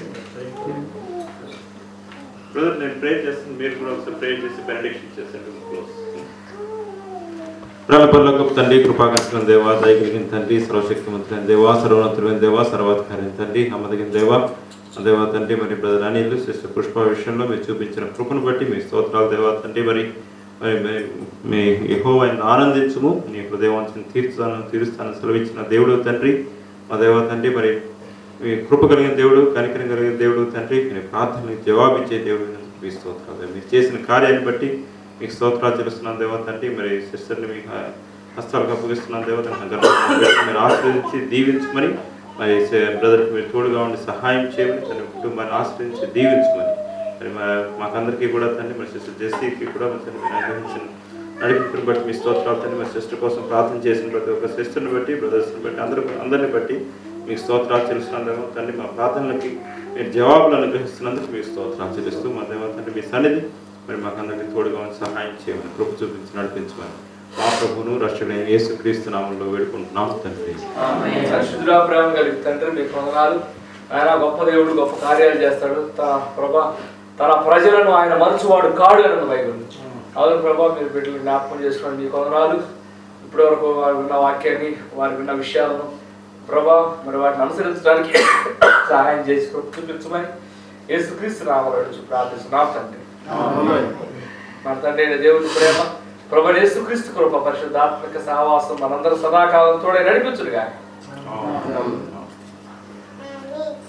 Brother, నేను ప్రే చేస్తాను మీరు కూడా ఒకసారి ప్రే చేసి benediction చేస్తాను close ప్రలపర్లకు తండ్రి కృపాకర్షణ దేవా దయగలిగిన తండ్రి సర్వశక్తిమంతులైన దేవా సర్వోన్నతులైన దేవా సర్వాధికారి తండ్రి నమ్మదగిన దేవా దేవా తండ్రి మరి బ్రదర్ అనిల్ సిస్టర్ పుష్ప విషయంలో మీరు చూపించిన కృపను బట్టి మీ స్తోత్రాలు దేవా తండ్రి మరి మరి మీ- మీ యెహోవాను ఆనందించుము నీ హృదయవంతుని తీర్చుతాను తీరుస్తాను సెలవిచ్చిన దేవుడు తండ్రి మా దేవా తండ్రి మరి మీ కృప కలిగిన దేవుడు కనికరం కలిగిన దేవుడు తండ్రి మీ ప్రార్థనలకు జవాబిచ్చే దేవుడు మీ స్తోత్రాలు మీరు చేసిన కార్యాన్ని బట్టి మీకు స్తోత్రాలు చెల్లిస్తున్నాను దేవా తండ్రి మరి సిస్టర్ని మీ హ- హస్తాలకు అప్పగిస్తున్నాను దేవత మీరు ఆశ్రయించి దీవించమని మరి బ్రదర్కి మీరు తోడుగా ఉండి సహాయం చేయమని తన కుటుంబాన్ని ఆశ్రయించి దీవించమని మరి మా- మాకందరికీ కూడా తండ్రి మరి సిస్టర్ జెస్సీకి కూడా మరి తండ్రి మీరు అనుగ్రహించిన నడిపింపుని బట్టి మీ స్తోత్రాలు తండ్రి మరి సిస్టర్ కోసం ప్రార్థన చేసిన ప్రతి ఒక్క సిస్టర్ని బట్టి బ్రదర్స్ని బట్టి అందరూ అందరిని బట్టి మీకు స్తోత్రాలు చెల్లిస్తున్నాను దేవా తండ్రి మా ప్రార్థనలకి మీరు జవాబులు అనుగ్రహిస్తున్నందుకు మీకు స్తోత్రాలు చెల్లిస్తూ మా దేవా తండ్రి మీ సన్నిధి మరి మాకందరికీ తోడుగా ఉండి సహాయం చేయమని కృప చూపించి నడిపించమని మా ప్రభువును రక్షణ యేసు క్రీస్తు నామంలో వేడుకుంటున్నాం తండ్రి పరిశుద్ధుడా ప్రేమ కలిగి తండ్రి మీకు వందనాలు ఆయన గొప్ప దేవుడు గొప్ప కార్యాలు చేస్తాడు తన ప్రభా తన ప్రజలను ఆయన మరచువాడు కాడు అని బైబిల్ అవును ప్రభా మీరు బిడ్డలు జ్ఞాపకం చేసుకోండి మీకు వందనాలు ఇప్పటి వరకు వారు విన్న వాక్యాన్ని వారు విన్న విషయాలను ప్రభా మరి వాటిని అనుసరించడానికి సహాయం చేసి కృప చూపించమని యేసుక్రీస్తు నామలు అడుచు ప్రార్థిస్తున్నాం తండ్రి మన తండ్రి అయిన దేవుని ప్రేమ ప్రభు యేసుక్రీస్తు కృప పరిశుద్ధాత్మక సహవాసం మనందరూ సదాకాలం తోడే నడిపించుడుగా ఆమేన్.